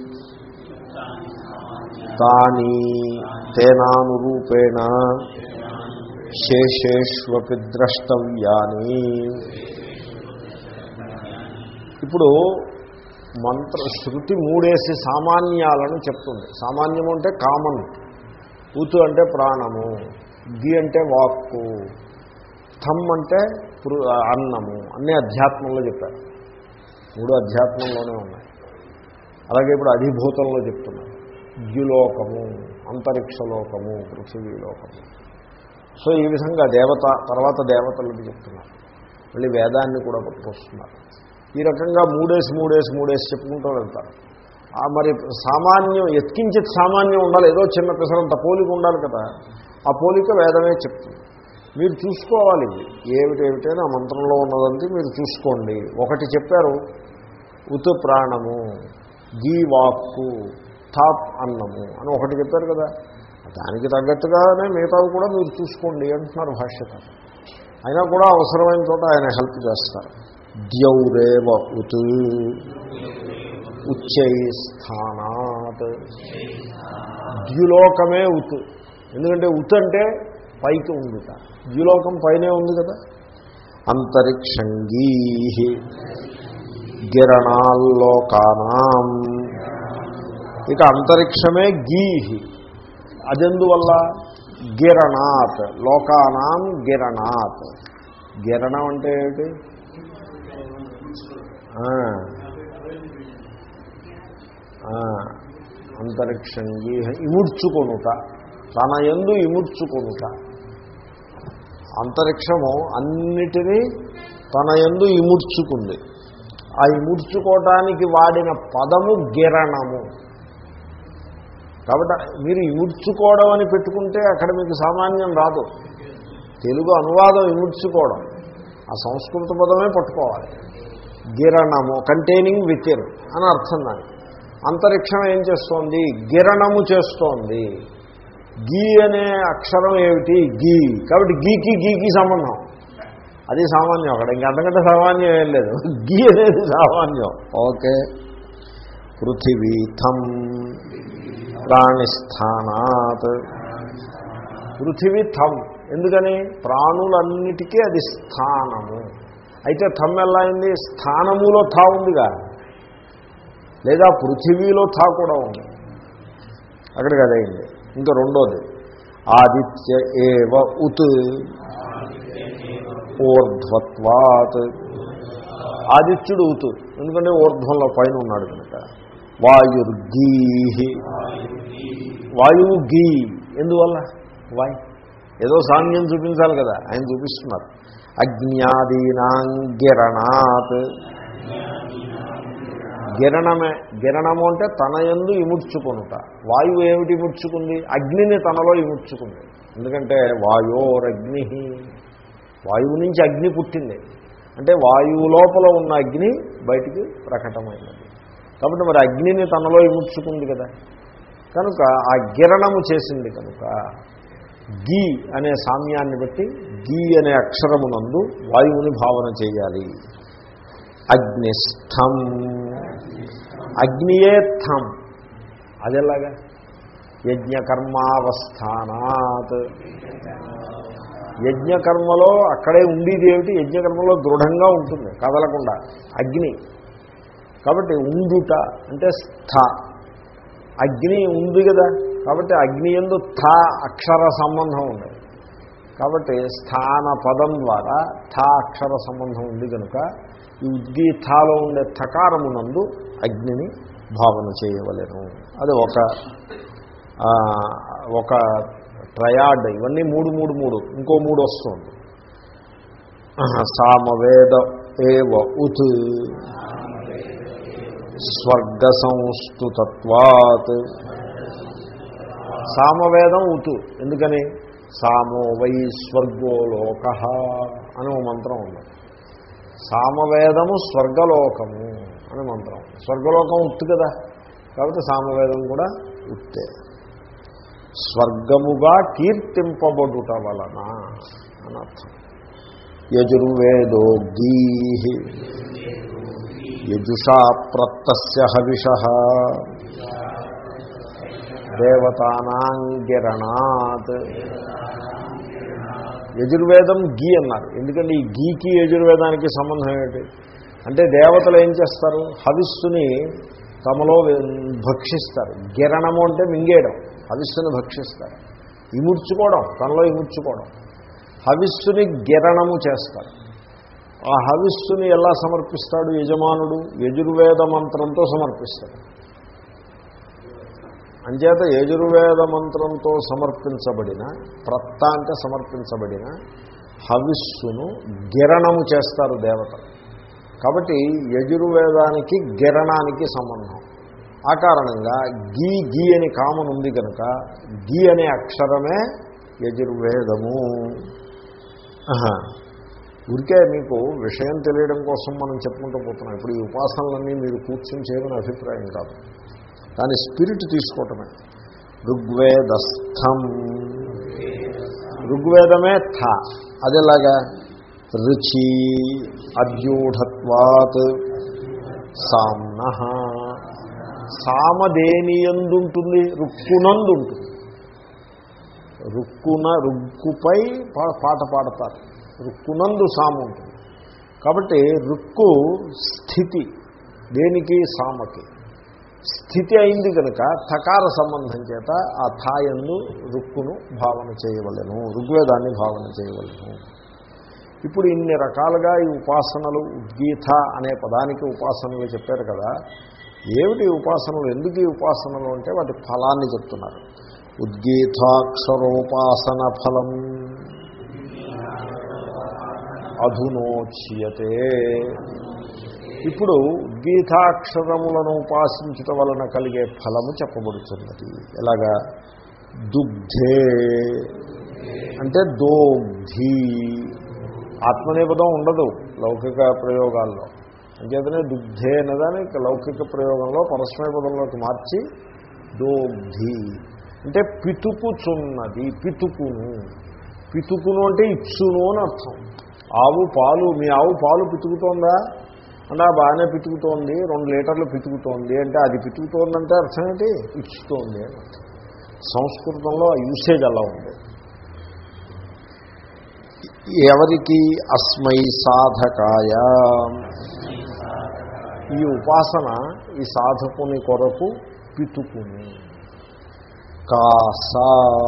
[SPEAKER 1] తాని తేనానురూపేణ శేషేష్వపి ద్రష్టవ్యాని ఇప్పుడు మంత్ర శృతి మూడేసి సామాన్యాలను చెప్తుంది సామాన్యము అంటే కామన్ ఉతు అంటే ప్రాణము గి అంటే వాక్కు థమ్ అంటే అన్నము అన్నీ అధ్యాత్మంలో చెప్పారు మూడు అధ్యాత్మంలోనే ఉన్నాయి అలాగే ఇప్పుడు అధిభూతంలో చెప్తున్నారు ద్యులోకము అంతరిక్షలోకము పృథివీలోకము సో ఈ విధంగా దేవత తర్వాత దేవతలకు చెప్తున్నారు మళ్ళీ వేదాన్ని కూడా పట్టుకొస్తున్నారు ఈ రకంగా మూడేసి మూడేసి మూడేసి చెప్పుకుంటూ వెళ్తారు మరి సామాన్యం ఎత్కించిత్ సామాన్యం ఉండాలి ఏదో చిన్న పిసరంత పోలిక ఉండాలి కదా ఆ పోలిక వేదమే చెప్తుంది మీరు చూసుకోవాలి ఏమిటేమిటైనా ఆ మంత్రంలో ఉన్నదంతా మీరు చూసుకోండి ఒకటి చెప్పారు ఉతు ప్రాణము వాక్కు థాప్ అన్నము అని ఒకటి చెప్పారు కదా దానికి తగ్గట్టుగానే మిగతావి కూడా మీరు చూసుకోండి అంటున్నారు భాష్యకారు అయినా కూడా అవసరమైన చోట ఆయన హెల్ప్ చేస్తారు ద్యౌరేవ ఉత్ ఉచ్చైస్థానాత్ ద్యులోకమే ఉత్ ఎందుకంటే ఉత్ అంటే పైకి ఉందిట ద్యులోకం పైనే ఉంది కదా అంతరిక్షంగీ గిరణాల్లోకానాం ఇక అంతరిక్షమే గీహి అదెందువల్ల గిరణాత్ లోకానాం గిరణాత్ గిరణం అంటే ఏమిటి ఆ. ఆ. అంతరిక్షం గీహ ఇముడ్చుకొనుట తన ఎందు ఇముడ్చుకొనుట అంతరిక్షము అన్నిటినీ తన ఎందు ఇముడ్చుకుంది ఆ ఇముడ్చుకోవటానికి వాడిన పదము గిరణము కాబట్టి మీరు ఇముడ్చుకోవడం అని పెట్టుకుంటే అక్కడ మీకు సామాన్యం రాదు తెలుగు అనువాదం ఇముడ్చుకోవడం ఆ సంస్కృత పదమే పట్టుకోవాలి గిరణము కంటైనింగ్ విత్ ఇన్ అని అర్థం దానికి అంతరిక్షం ఏం చేస్తోంది గిరణము చేస్తోంది గీ అనే అక్షరం ఏమిటి గీ కాబట్టి గీకి గీకి సంబంధం అది సామాన్యం అక్కడ ఇంకంతకంటే సామాన్యం ఏం లేదు గీ అనేది సామాన్యం ఓకే పృథివీథం ప్రాణిస్థానాత్ పృథివీ థమ్ ఎందుకని ప్రాణులన్నిటికీ అది స్థానము అయితే థమ్ ఎలా అయింది స్థానములో థా ఉందిగా లేదా పృథివీలో థా కూడా ఉంది అక్కడికి అదైంది ఇంకా రెండోది ఆదిత్య ఏవ ఉత్ ఊర్ధ్వత్వాత్ ఆదిత్యుడు ఉతు ఎందుకంటే ఊర్ధ్వంలో పైన ఉన్నాడు కనుక వాయుర్గీహి వాయువు గీ ఎందువల్ల వాయు ఏదో సాంగ్యం చూపించాలి కదా ఆయన చూపిస్తున్నారు అజ్ఞాదీనాంగిరణాత్ గిరణమే గిరణము అంటే తన ఎందు ఇముడ్చుకొనుట వాయువు ఏమిటి ఇముడ్చుకుంది అగ్నిని తనలో ఇముడ్చుకుంది ఎందుకంటే వాయోరగ్ని వాయువు నుంచి అగ్ని పుట్టింది అంటే వాయువు లోపల ఉన్న అగ్ని బయటికి ప్రకటమైనది కాబట్టి మరి అగ్నిని తనలో ఇముడ్చుకుంది కదా కనుక ఆ గిరణము చేసింది కనుక గీ అనే సామ్యాన్ని బట్టి గీ అనే అక్షరమునందు వాయువుని భావన చేయాలి అగ్నిస్థం అగ్నియే థం అదెలాగా యజ్ఞకర్మావస్థానాత్ యజ్ఞకర్మలో అక్కడే ఉండేది ఏమిటి యజ్ఞకర్మలో దృఢంగా ఉంటుంది కదలకుండా అగ్ని కాబట్టి ఉండుట అంటే స్థ అగ్ని ఉంది కదా కాబట్టి అగ్ని ఎందు థ అక్షర సంబంధం ఉంది కాబట్టి స్థాన పదం ద్వారా థ అక్షర సంబంధం ఉంది కనుక ఈ ఉద్గీతాలో ఉండే థకారమునందు అగ్నిని భావన చేయవలేను అది ఒక ఆ, ఒక ట్రయాడ్ ఇవన్నీ మూడు మూడు మూడు ఇంకో మూడు వస్తుంది సామవేద ఏవ ఉత్ స్వర్గ సంస్థుతత్వాత్ సామవేదం ఉతు ఎందుకని సామో వై స్వర్గో లోక అని ఓ మంత్రం ఉంది సామవేదము స్వర్గలోకము అని మంత్రం స్వర్గలోకం ఉత్తు కదా కాబట్టి సామవేదం కూడా ఉత్తే స్వర్గముగా కీర్తింపబడుట వలన అని అర్థం యజుర్వేదో గీహి యజుషా ప్రత్తస్య హవిష దేవతానాంగిరణాత్ యజుర్వేదం గీ అన్నారు ఎందుకంటే ఈ గీకి యజుర్వేదానికి సంబంధం ఏమిటి అంటే దేవతలు ఏం చేస్తారు హవిస్సుని తమలో భక్షిస్తారు గిరణము అంటే మింగేయడం హవిస్సుని భక్షిస్తారు ఇముడ్చుకోవడం తనలో ఇముడ్చుకోవడం హవిస్సుని గిరణము చేస్తారు ఆ హవిస్సుని ఎలా సమర్పిస్తాడు యజమానుడు యజుర్వేద మంత్రంతో సమర్పిస్తాడు అంచేత యజుర్వేద మంత్రంతో సమర్పించబడిన ప్రత్త అంటే సమర్పించబడిన హవిస్సును గిరణము చేస్తారు దేవతలు కాబట్టి యజుర్వేదానికి గిరణానికి సంబంధం ఆ కారణంగా గీ గీ అని కామన్ ఉంది కనుక గీ అనే అక్షరమే యజుర్వేదము ఆహా. ఊరికే మీకు విషయం తెలియడం కోసం మనం చెప్పుకుంటూ పోతున్నాం ఇప్పుడు ఈ ఉపాసనలన్నీ మీరు కూర్చొని చేయమని అభిప్రాయం కాదు దాని స్పిరిట్ తీసుకోవటమే ఋగ్వేదస్థం ఋగ్వేదమే థ అదేలాగా రుచి అద్యూఢత్వాత్ సామ్న సామ దేని ఎందుంటుంది రుక్కునందు ఉంటుంది రుక్కున రుక్కుపై పా- పాట పాడతారు రుక్కునందు సామ ఉంటుంది కాబట్టి రుక్కు స్థితి దేనికి సామకి స్థితి అయింది కనుక థకార సంబంధం చేత ఆ థాయందు రుక్కును భావన చేయవలను ఋగ్వేదాన్ని భావన చేయవలను ఇప్పుడు ఇన్ని రకాలుగా ఈ ఉపాసనలు ఉద్గీత అనే పదానికి ఉపాసనలు చెప్పారు కదా ఏమిటి ఈ ఉపాసనలు ఎందుకు ఈ ఉపాసనలు అంటే వాటి ఫలాన్ని చెప్తున్నారు ఉద్గీతాక్షరోపాసన ఫలం అధునోచ్యతే ఇప్పుడు ఉద్గీతాక్షరములను ఉపాసించటం వలన కలిగే ఫలము చెప్పబడుతున్నది ఎలాగా దుగ్ధే అంటే దోగ్ధి ఆత్మనేపదం ఉండదు లౌకిక ప్రయోగాల్లో అంచేతనే దుగ్ధే అన్నదాన్ని లౌకిక ప్రయోగంలో పరస్మయ పదంలోకి మార్చి దోగ్ధి అంటే పితుకుచున్నది పితుకును పితుకును అంటే ఇచ్చును అని అర్థం ఆవు పాలు మీ ఆవు పాలు పితుకుతోందా అంటే ఆ బాగానే పితుకుతోంది రెండు లీటర్లు పితుకుతోంది అంటే అది పితుకుతోందంటే అర్థం ఏంటి ఇచ్చుతోంది అని అర్థం సంస్కృతంలో ఆ యూసేజ్ అలా ఉంది ఎవరికి అస్మై సాధకాయ ఈ ఉపాసన ఈ సాధకుని కొరకు పితుకుని కాస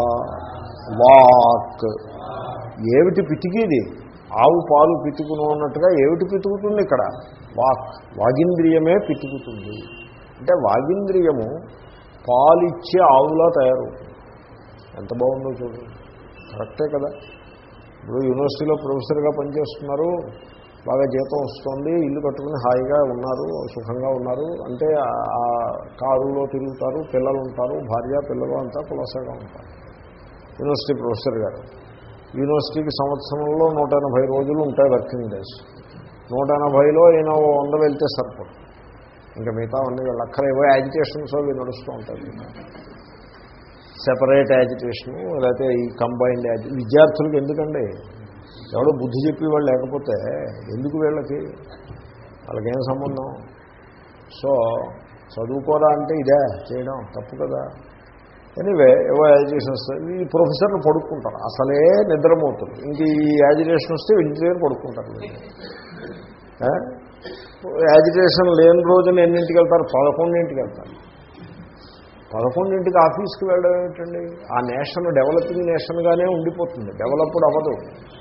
[SPEAKER 1] వాక్ ఏమిటి పితికిది ఆవు పాలు పితుకును అన్నట్టుగా ఏమిటి పితుకుతుంది ఇక్కడ వాక్ వాగింద్రియమే పితుకుతుంది అంటే వాగింద్రియము పాలిచ్చే ఆవులా తయారవుతుంది ఎంత బాగుందో చూడండి కరెక్టే కదా ఇప్పుడు యూనివర్సిటీలో ప్రొఫెసర్గా పనిచేస్తున్నారు బాగా జీతం వస్తుంది ఇల్లు కట్టుకుని హాయిగా ఉన్నారు సుఖంగా ఉన్నారు అంటే ఆ కారులో తిరుగుతారు పిల్లలు ఉంటారు భార్య పిల్లలు అంతా కులసగా ఉంటారు యూనివర్సిటీ ప్రొఫెసర్ గారు యూనివర్సిటీకి సంవత్సరంలో నూట ఎనభై రోజులు ఉంటాయి వర్కింగ్ డేస్ నూట ఎనభైలో ఈయన ఓ వంద వెళ్తే సరిపడు ఇంకా మిగతా అన్ని లక్కర ఏవో యాజిటేషన్స్ అవి నడుస్తూ ఉంటాయి సెపరేట్ యాజిటేషను లేకపోతే ఈ కంబైన్డ్ యాజి విద్యార్థులకు ఎందుకండి ఎవడో బుద్ధి చెప్పి వాళ్ళు లేకపోతే ఎందుకు వీళ్ళకి వాళ్ళకేం సంబంధం సో చదువుకోరా అంటే ఇదే చేయడం తప్పు కదా ఎనీవే ఏవో యాజిటేషన్ వస్తాయి ఈ ప్రొఫెసర్లు పడుకుంటారు అసలే నిద్రమవుతుంది ఇంక ఈ యాజిటేషన్ వస్తే ఇంటి దగ్గర పడుకుంటారు వీళ్ళు. ఏ? యాజిటేషన్ లేని రోజున ఎన్నింటికి వెళ్తారు పదకొండింటికి వెళ్తారు పదకొండింటికి ఆఫీస్కి వెళ్ళడం ఏమిటండి ఆ నేషన్ డెవలపింగ్ నేషన్గానే ఉండిపోతుంది డెవలప్డ్ అవ్వదు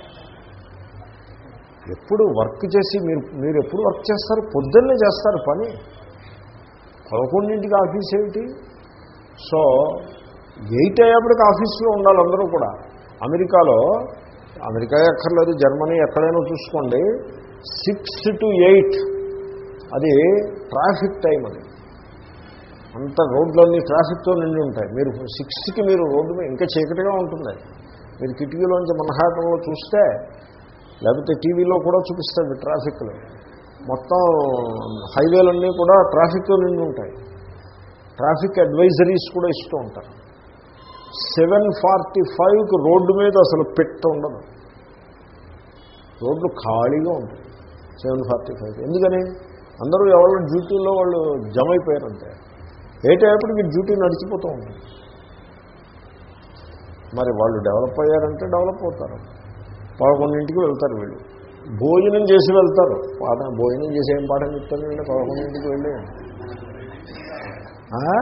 [SPEAKER 1] ఎప్పుడు వర్క్ చేసి మీరు మీరు ఎప్పుడు వర్క్ చేస్తారు పొద్దున్నే చేస్తారు పని పదకొండింటికి ఆఫీస్ ఏమిటి సో ఎయిట్ అయ్యేప్పటికి ఆఫీస్లో ఉండాలి అందరూ కూడా అమెరికాలో అమెరికా ఎక్కర్లేదు జర్మనీ ఎక్కడైనా చూసుకోండి సిక్స్ టు ఎయిట్ అది ట్రాఫిక్ టైం అది అంత రోడ్లన్నీ ట్రాఫిక్తో నిండి ఉంటాయి మీరు సిక్స్కి మీరు రోడ్డు మీద ఇంకా చీకటిగా ఉంటుంది మీరు కిటికీలోంచి మన్హాటంలో చూస్తే లేకపోతే టీవీలో కూడా చూపిస్తుంది ట్రాఫిక్లో మొత్తం హైవేలన్నీ కూడా ట్రాఫిక్తో నిండి ఉంటాయి ట్రాఫిక్ అడ్వైజరీస్ కూడా ఇస్తూ ఉంటారు సెవెన్ ఫార్టీ ఫైవ్కి రోడ్డు మీద అసలు పెట్ట ఉండదు రోడ్లు ఖాళీగా ఉంటుంది సెవెన్ ఫార్టీ ఫైవ్ ఎందుకని అందరూ ఎవరు డ్యూటీలో వాళ్ళు జమ అయిపోయారంటే ఏ టైపుకి డ్యూటీ నడిచిపోతూ ఉంటుంది మరి వాళ్ళు డెవలప్ అయ్యారంటే డెవలప్ అవుతారు పదకొండింటికి వెళ్తారు వీళ్ళు భోజనం చేసి వెళ్తారు పాఠం భోజనం చేసి ఏం పాఠం చెప్తారు వీళ్ళు పదకొండింటికి వెళ్ళి ఆ?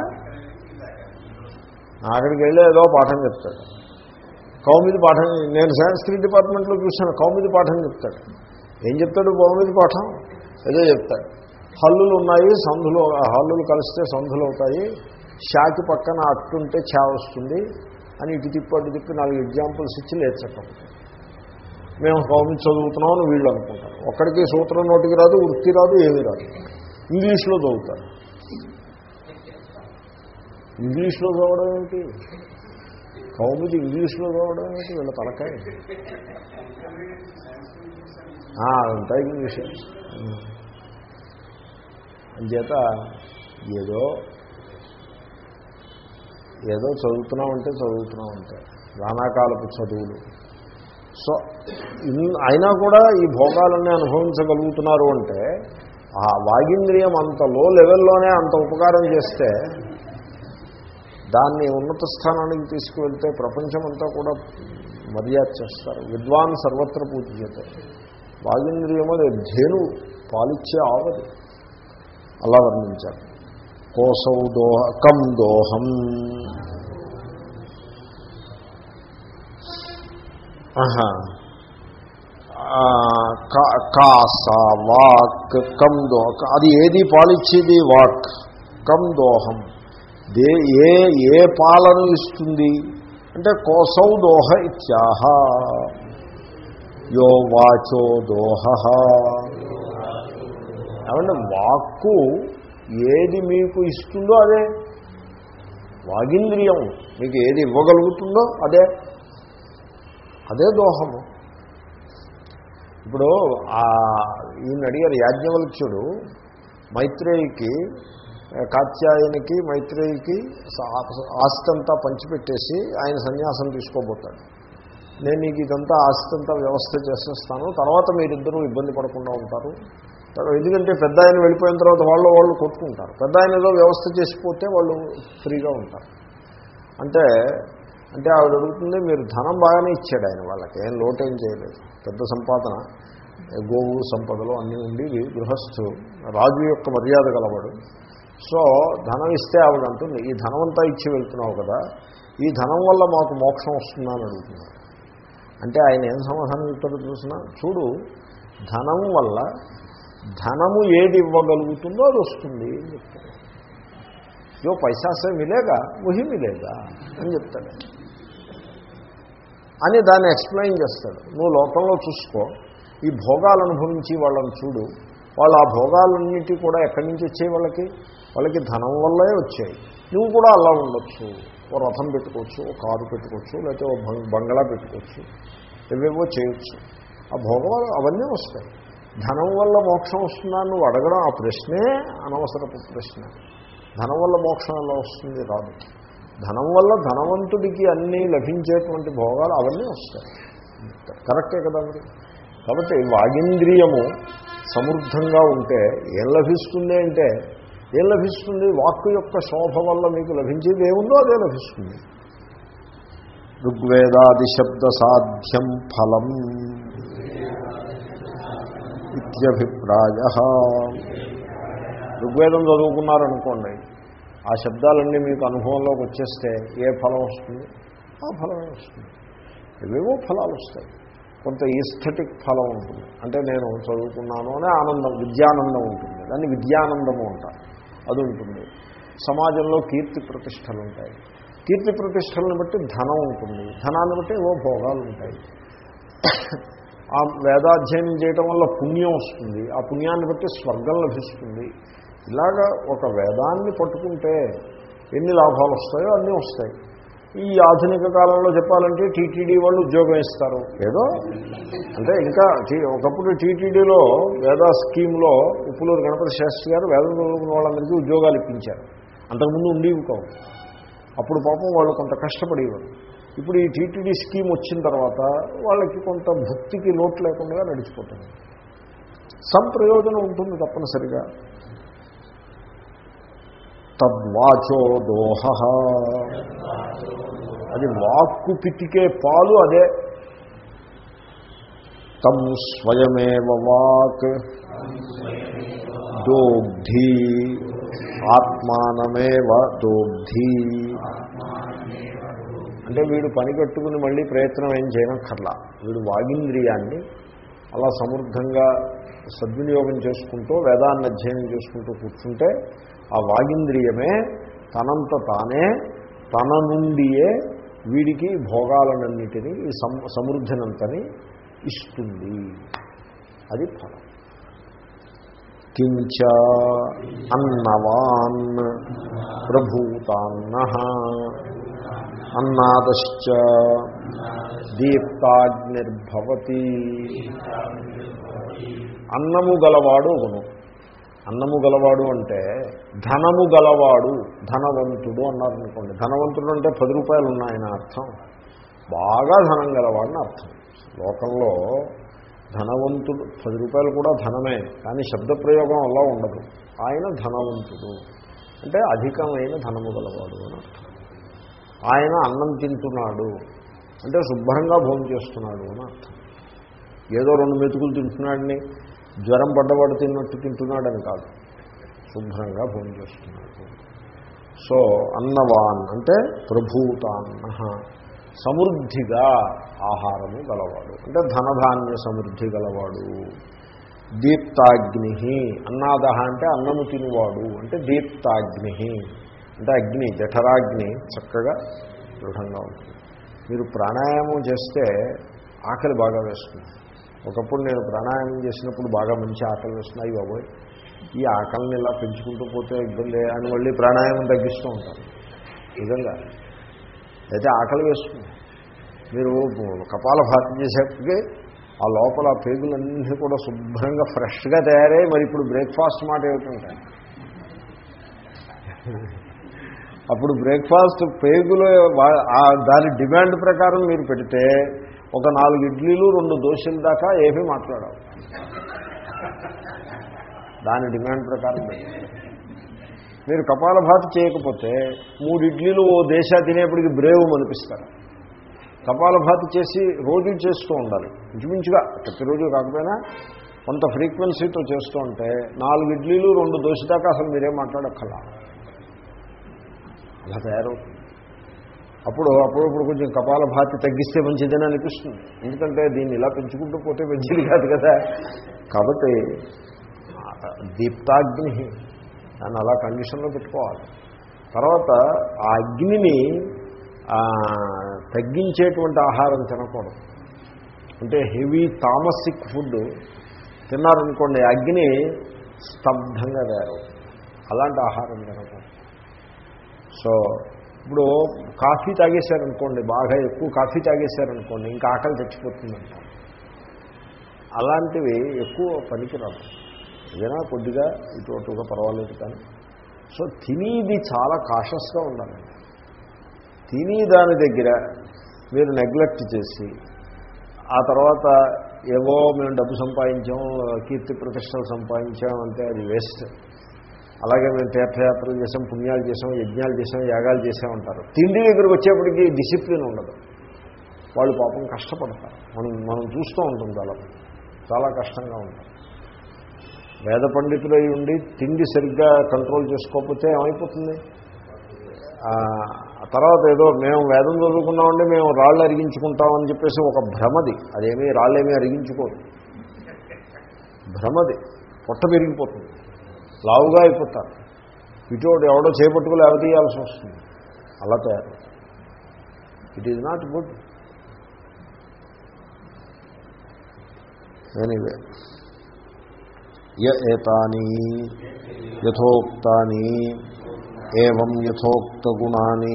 [SPEAKER 1] అక్కడికి వెళ్ళి ఏదో పాఠం చెప్తాడు కౌమిది పాఠం నేను సాంస్క్రిట్ డిపార్ట్మెంట్లో చూశాను కౌమిది పాఠం చెప్తాడు ఏం చెప్తాడు కౌమిది పాఠం ఏదో చెప్తాడు హల్లులు ఉన్నాయి సంధులు ఆ హల్లులు కలిస్తే సంధులు అవుతాయి షాకి పక్కన అట్టుంటే చా వస్తుంది అని ఇటు తిప్పి అటు తిప్పి నాలుగు ఎగ్జాంపుల్స్ ఇచ్చి లేచటం మేము కౌమిది చదువుతున్నామని వీళ్ళు అనుకుంటారు ఒక్కడికి సూత్రం నోటికి రాదు వృత్తి రాదు ఏమీ రాదు ఇంగ్లీష్లో చదువుతారు ఇంగ్లీష్లో చదవడం ఏమిటి కౌముది ఇంగ్లీష్లో చదవడం ఏమిటి వీళ్ళ తలకాయ ఆ, ఉంటాయి ఇంగ్లీష్ అంచేత ఏదో ఏదో చదువుతున్నామంటే చదువుతున్నామంటే రానాకాలపు చదువులు సో ఇన్- అయినా కూడా ఈ భోగాలన్నీ అనుభవించగలుగుతున్నారు అంటే ఆ వాగింద్రియం అంత లో లెవెల్లోనే అంత ఉపకారం చేస్తే దాన్ని ఉన్నత స్థానానికి తీసుకువెళ్తే ప్రపంచమంతా కూడా మర్యాద చేస్తారు విద్వాన్ సర్వత్ర పూజ్యత వాగింద్రియము అది ధేను పాలిచ్చే ఆవది అలా వర్ణించారు కోసౌ దోహ కం దోహం ఆహా. ఆ, కా- కాసా వాక్ కం దో అది ఏది పాలిచ్చేది వాక్ కం దోహం దే ఏ ఏ పాలను ఇస్తుంది అంటే కోసౌ దోహ ఇత్యాహ యో వాచో దోహ ఏమంటే వాక్కు ఏది మీకు ఇస్తుందో అదే వాగింద్రియం మీకు ఏది ఇవ్వగలుగుతుందో అదే అదే దోహము ఇప్పుడు ఆ ఈయన అడిగారు యాజ్ఞవల్క్యుడు మైత్రేయికి ఆ, కాత్యాయనికి మైత్రేయికి ఆస్తి అంతా పంచిపెట్టేసి ఆయన సన్యాసం తీసుకోబోతాడు నేను నీకు ఇదంతా ఆస్తి అంతా వ్యవస్థ చేసేస్తాను తర్వాత మీరిద్దరూ ఇబ్బంది పడకుండా ఉంటారు తర్వాత ఎందుకంటే పెద్ద ఆయన వెళ్ళిపోయిన తర్వాత వాళ్ళు వాళ్ళు కొట్టుకుంటారు పెద్ద ఆయన ఏదో వ్యవస్థ చేసిపోతే వాళ్ళు ఫ్రీగా ఉంటారు అంటే అంటే ఆవిడ అడుగుతుంది మీరు ధనం బాగానే ఇచ్చాడు ఆయన వాళ్ళకి ఏం లోటేం చేయలేదు పెద్ద సంపాదన గోవు సంపదలు అన్నీ ఉండి గృహస్థు రాజు యొక్క మర్యాద గలవాడు సో ధనం ఇస్తే ఆవిడ అంటుంది ఈ ధనం అంతా ఇచ్చి వెళ్తున్నావు కదా ఈ ధనం వల్ల మాకు మోక్షం వస్తుందా అని అడుగుతున్నారు అంటే ఆయన ఏం సమాధానం చెప్తాడో చూసినా చూడు ధనం వల్ల ధనము ఏది ఇవ్వగలుగుతుందో అది వస్తుంది అని చెప్తాడు जो पैसा से मिलेगा वही मिलेगा అని చెప్తాడు అని దాన్ని ఎక్స్ప్లెయిన్ చేస్తాడు నువ్వు లోకంలో చూసుకో ఈ భోగాలు అనుభవించి వాళ్ళని చూడు వాళ్ళు ఆ భోగాలన్నిటి కూడా ఎక్కడి నుంచి వచ్చాయి వాళ్ళకి వాళ్ళకి ధనం వల్లే వచ్చాయి నువ్వు కూడా అలా ఉండొచ్చు ఓ రథం పెట్టుకోవచ్చు ఓ కారు పెట్టుకోవచ్చు లేకపోతే ఓ బం- బంగళా పెట్టుకోవచ్చు ఏవేవో చేయొచ్చు ఆ భోగాలు అవన్నీ వస్తాయి ధనం వల్ల మోక్షం వస్తుందా అని నువ్వు అడగడం ఆ ప్రశ్నే అనవసరపు ప్రశ్న ధనం వల్ల మోక్షం ఎలా వస్తుంది రాదు ధనం వల్ల ధనవంతుడికి అన్నీ లభించేటువంటి భోగాలు అవన్నీ వస్తాయి కరెక్టే కదా మరి కాబట్టి వాగింద్రియము సమృద్ధంగా ఉంటే ఏం లభిస్తుంది అంటే ఏం లభిస్తుంది వాక్కు యొక్క శోభ వల్ల మీకు లభించేది ఏముందో అదే లభిస్తుంది ఋగ్వేదాది శబ్ద సాధ్యం ఫలం ఇత్యభిప్రాయ ఋగ్వేదం చదువుకున్నారనుకోండి ఆ శబ్దాలన్నీ మీకు అనుభవంలోకి వచ్చేస్తే ఏ ఫలం వస్తుంది ఆ ఫలమే వస్తుంది ఏవేవో ఫలాలు వస్తాయి కొంత ఈస్థెటిక్ ఫలం ఉంటుంది అంటే నేను చదువుకున్నాను అనే ఆనందం విద్యానందం ఉంటుంది దాన్ని విద్యానందము అంటారు అది ఉంటుంది సమాజంలో కీర్తి ప్రతిష్టలు ఉంటాయి కీర్తి ప్రతిష్టలను బట్టి ధనం ఉంటుంది ధనాన్ని బట్టి ఏవో భోగాలు ఉంటాయి ఆ వేదాధ్యయనం చేయటం వల్ల పుణ్యం వస్తుంది ఆ పుణ్యాన్ని బట్టి స్వర్గం లభిస్తుంది ఇలాగా ఒక వేదాన్ని పట్టుకుంటే ఎన్ని లాభాలు వస్తాయో అన్నీ వస్తాయి ఈ ఆధునిక కాలంలో చెప్పాలంటే టీటీడీ వాళ్ళు ఉద్యోగం ఇస్తారు ఏదో అంటే ఇంకా టీ- ఒకప్పుడు టీటీడీలో వేద స్కీమ్లో ఉప్పులూరు గణపతి శాస్త్రి గారు వేదం చదువుకున్న వాళ్ళందరికీ ఉద్యోగాలు ఇప్పించారు అంతకుముందు ఉండేవి కావు అప్పుడు పాపం వాళ్ళు కొంత కష్టపడేవారు ఇప్పుడు ఈ టీటీడీ స్కీమ్ వచ్చిన తర్వాత వాళ్ళకి కొంత భక్తికి లోటు లేకుండా నడిచిపోతుంది సమ్ ప్రయోజనం ఉంటుంది తప్పనిసరిగా తద్వాచో దోహ అది వాక్కు పితికే పాలు అదే తం స్వయమేవ వాక్ దోగ్ధి ఆత్మానమేవ దోగ్ధి అంటే వీడు పని కట్టుకుని మళ్ళీ ప్రయత్నం ఏం చేయనక్కర్లా వీడు వాగింద్రియాన్ని అలా సమృద్ధంగా సద్వినియోగం చేసుకుంటూ వేదాన్ని అధ్యయనం చేసుకుంటూ కూర్చుంటే ఆ వాగింద్రియమే తనంత తానే తన నుండియే వీడికి భోగాలన్నిటినీ ఈ సం సమృద్ధినంతని ఇస్తుంది అది ఫలం కించ అన్నవాన్ ప్రభూతాన్న అన్నాదశ్చ దీప్తాగ్నిర్భవతి అన్నము గలవాడు గుణం అన్నము గలవాడు అంటే ధనము గలవాడు ధనవంతుడు అన్నారనుకోండి ధనవంతుడు అంటే పది రూపాయలు ఉన్నాయని అర్థం బాగా ధనం గలవాడని అర్థం లోకంలో ధనవంతుడు పది రూపాయలు కూడా ధనమే కానీ శబ్దప్రయోగం అలా ఉండదు ఆయన ధనవంతుడు అంటే అధికమైన ధనము గలవాడు అని అర్థం ఆయన అన్నం తింటున్నాడు అంటే శుభ్రంగా భోజనం చేస్తున్నాడు అని అర్థం ఏదో రెండు మెతుకులు తింటున్నాడని జ్వరం పడ్డవాడు తిన్నట్టు తింటున్నాడని కాదు శుభ్రంగా భోజనం చేస్తున్నాడు సో అన్నవాన్ అంటే ప్రభూతాన్న సమృద్ధిగా ఆహారము గలవాడు అంటే ధనధాన్య సమృద్ధి గలవాడు దీప్తాగ్ని అన్నాదహ అంటే అన్నము తినువాడు అంటే దీప్తాగ్ని అంటే అగ్ని జఠరాగ్ని చక్కగా దృఢంగా ఉంటుంది మీరు ప్రాణాయామం చేస్తే ఆకలి బాగా వేస్తుంది ఒకప్పుడు నేను ప్రాణాయామం చేసినప్పుడు బాగా మంచి ఆకలి వేస్తున్నాయి బాబోయ్ ఈ ఆకలిని ఇలా పెంచుకుంటూ పోతే ఇబ్బంది అని మళ్ళీ ప్రాణాయామం తగ్గిస్తూ ఉంటాను నిజంగా అయితే ఆకలి వేస్తుంది మీరు కపాల భాతి చేసేప్పటికీ ఆ లోపల ఆ పేగులన్నీ కూడా శుభ్రంగా ఫ్రెష్గా తయారై మరి ఇప్పుడు బ్రేక్ఫాస్ట్ మాట ఏమిటంటాయి అప్పుడు బ్రేక్ఫాస్ట్ పేగులు వా- ఆ దాని డిమాండ్ ప్రకారం మీరు పెడితే ఒక నాలుగు ఇడ్లీలు రెండు దోశల దాకా ఏమీ మాట్లాడవు దాని డిమాండ్ ప్రకారం పెడితే మీరు కపాలభాతి చేయకపోతే మూడు ఇడ్లీలు ఓ దేశ తినేప్పటికి బ్రేవ్ అనిపిస్తారు కపాలభాతి చేసి రోజు చేస్తూ ఉండాలి ఇంచుమించుగా ప్రతిరోజు కాకపోయినా కొంత ఫ్రీక్వెన్సీతో చేస్తూ ఉంటే నాలుగు ఇడ్లీలు రెండు దోశ దాకా అసలు మీరేం మాట్లాడక్కర్లా అలా తయారవుతుంది అప్పుడు అప్పుడప్పుడు కొంచెం కపాల భాతి తగ్గిస్తే మంచిదని అనిపిస్తుంది ఎందుకంటే దీన్ని ఇలా పెంచుకుంటూ పోతే మంచిది కాదు కదా కాబట్టి ఆ, దీప్తాగ్ని దాన్ని అలా కండిషన్లో పెట్టుకోవాలి తర్వాత ఆ అగ్నిని ఆ, తగ్గించేటువంటి ఆహారం తినకూడదు అంటే హెవీ తామసిక్ ఫుడ్ తిన్నారనుకోండి అగ్ని స్తబ్దంగా తయారవుతుంది అలాంటి ఆహారం తినకూడదు సో ఇప్పుడు కాఫీ తాగేశారనుకోండి బాగా ఎక్కువ కాఫీ తాగేశారనుకోండి ఇంకా ఆకలి తెచ్చిపోతుందంట అలాంటివి ఎక్కువ పనికిరాదు ఏదైనా కొద్దిగా ఇటు అటుగా పర్వాలేదు కానీ సో తినేది చాలా కాషస్గా ఉండాలండి తిని దాని దగ్గర మీరు నెగ్లెక్ట్ చేసి ఆ తర్వాత ఏవో మేము డబ్బు సంపాదించాం కీర్తి ప్రతిష్టలు సంపాదించాం అంటే అది వేస్ట్ అలాగే మేము తీర్థయాత్రలు చేసాం పుణ్యాలు చేసాం యజ్ఞాలు చేసాం యాగాలు చేసాం అంటారు తిండి దగ్గరికి వచ్చేప్పటికి డిసిప్లిన్ ఉండదు వాళ్ళు పాపం కష్టపడతారు మనం మనం చూస్తూ ఉంటాం చాలా చాలా కష్టంగా ఉంటుంది వేద పండితులై ఉండి తిండి సరిగ్గా కంట్రోల్ చేసుకోకపోతే ఏమైపోతుంది ఆ తర్వాత ఏదో మేము వేదం చదువుకున్నామంటే మేము రాళ్ళు అరిగించుకుంటామని చెప్పేసి ఒక భ్రమది అదేమీ రాళ్ళేమీ అరిగించుకోదు భ్రమది పొట్ట పెరిగిపోతుంది లావుగా అయిపోతారు ఇటువంటి ఎవడో చేపట్టుకు లేవతీయాల్సి వస్తుంది అలా తయారు it is not good anyway య ఏతాని యథోక్తాని ఏం యథోక్తగుణాని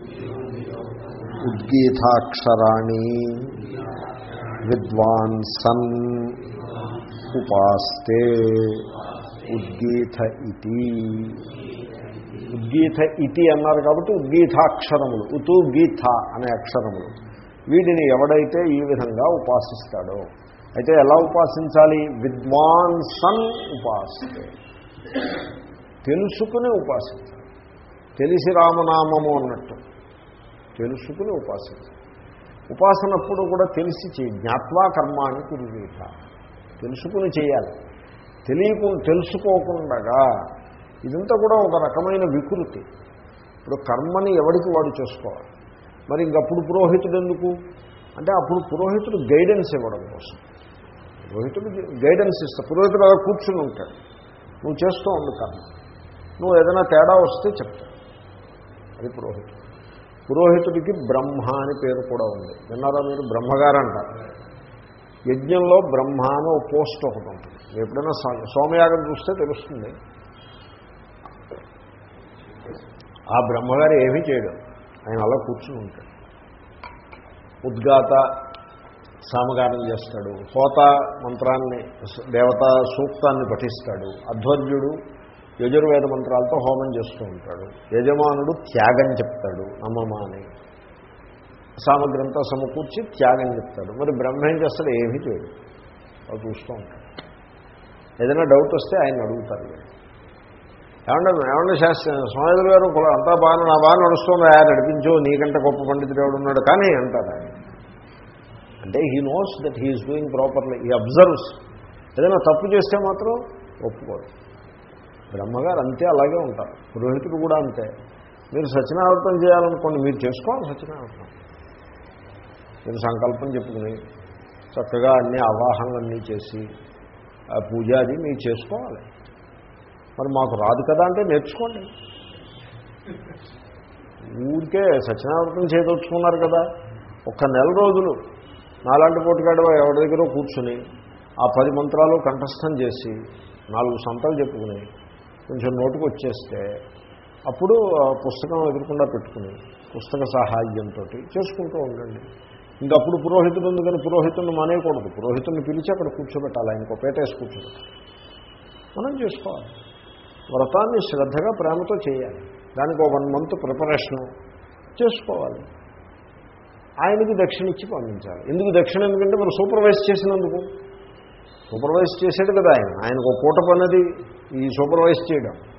[SPEAKER 1] ఉద్గీతాక్షరాణి విద్వాన్ సన్ ఉపాస్తే ఉద్గీత ఇతి ఉద్గీత ఇతి అన్నారు కాబట్టి ఉద్గీతాక్షరములు ఉతు గీత అనే అక్షరములు వీటిని ఎవడైతే ఈ విధంగా ఉపాసిస్తాడో అయితే ఎలా ఉపాసించాలి విద్వాన్ సన్ ఉపాస్తే తెలుసుకుని ఉపాసించాలి తెలిసి రామనామము అన్నట్టు తెలుసుకుని ఉపాసించాలి ఉపాసనప్పుడు కూడా తెలిసి చేయి జ్ఞాత్వా కర్మాన్ని కురువీత తెలుసుకుని చేయాలి తెలియకు తెలుసుకోకుండా ఇదంతా కూడా ఒక రకమైన వికృతి ఇప్పుడు కర్మని ఎవరికి వాడు చేసుకోవాలి మరి ఇంకప్పుడు పురోహితుడు ఎందుకు అంటే అప్పుడు పురోహితుడు గైడెన్స్ ఇవ్వడం కోసం పురోహితుడు గైడెన్స్ ఇస్తా పురోహితుడు అలా కూర్చుని ఉంటాడు నువ్వు చేస్తూ ఉండు కర్మ నువ్వు ఏదైనా తేడా వస్తే చెప్తా అది పురోహితుడు పురోహితుడికి బ్రహ్మ అని పేరు కూడా ఉంది విన్నారా మీరు బ్రహ్మగారు అంటారు యజ్ఞంలో బ్రహ్మ అని ఒక పోస్ట్ ఒకటి ఉంటుంది ఎప్పుడైనా సో- సోమయాగం చూస్తే తెలుస్తుంది ఆ బ్రహ్మగారు ఏమీ చేయడు ఆయన అలా కూర్చుని ఉంటాడు ఉద్గాత సామగానం చేస్తాడు హోత మంత్రాన్ని దేవతా సూక్తాన్ని పఠిస్తాడు అధ్వర్యుడు యజుర్వేద మంత్రాలతో హోమం చేస్తూ ఉంటాడు యజమానుడు త్యాగం చెప్తాడు నమ్మమా అని సామగ్రంతో సమకూర్చి త్యాగం చెప్తాడు మరి బ్రహ్మ ఏం చేస్తాడు ఏమీ చేయడు అది చూస్తూ ఉంటాడు ఏదైనా డౌట్ వస్తే ఆయన అడుగుతారు వీళ్ళు. ఏమన్నా ఏమన్నా శాస్త్ర స్వామిదులు గారు కుల- అంతా బాగా నా బాగా నడుస్తుంది ఆయన నడిపించు నీకంటే గొప్ప పండితుడు ఎవడు ఉన్నాడు కానీ అంటారు ఆయన అంటే he knows that he is doing properly ఈ అబ్జర్వ్స్ ఏదైనా తప్పు చేస్తే మాత్రం ఒప్పుకోడు బ్రహ్మగారు అంతే అలాగే ఉంటారు పురోహితుడు కూడా అంతే మీరు సత్యనారాయణం చేయాలనుకోండి మీరు చేసుకోవాలి సత్యనారాయణం మీరు సంకల్పం చెప్పుకుని చక్కగా అన్ని అవాహనలన్నీ చేసి ఆ పూజ అది మీరు చేసుకోవాలి మరి మాకు రాదు కదా అంటే నేర్చుకోండి ఊరికే సత్యనారాయణం చేదొచ్చుకున్నారు కదా ఒక్క నెల రోజులు నాలాంటి పోటుగాడు ఎవరి దగ్గర కూర్చుని ఆ పది మంత్రాలు కంఠస్థం చేసి నాలుగు సంతలు చెప్పుకుని కొంచెం నోటుకు వచ్చేస్తే అప్పుడు ఆ పుస్తకం ఎదురకుండా పెట్టుకుని పుస్తక సహాయంతో చేసుకుంటూ ఉండండి ఇంకప్పుడు పురోహితుడు ఉంది కానీ పురోహితుడిని మానేయకూడదు పురోహితుడిని పిలిచి అక్కడ కూర్చోబెట్టాలి ఆయనకు పేటేసి కూర్చోబెట్టాలి మనం చేసుకోవాలి వ్రతాన్ని శ్రద్ధగా ప్రేమతో చేయాలి దానికి ఒక వన్ మంత్ ప్రిపరేషను చేసుకోవాలి ఆయనకి దక్షిణ ఇచ్చి పంపించాలి ఎందుకు దక్షిణ ఎందుకంటే మరి సూపర్వైజ్ చేసినందుకు సూపర్వైజ్ చేసాడు కదా ఆయన ఆయనకు ఒక పూట పన్నది ఈ సూపర్వైజ్ చేయడం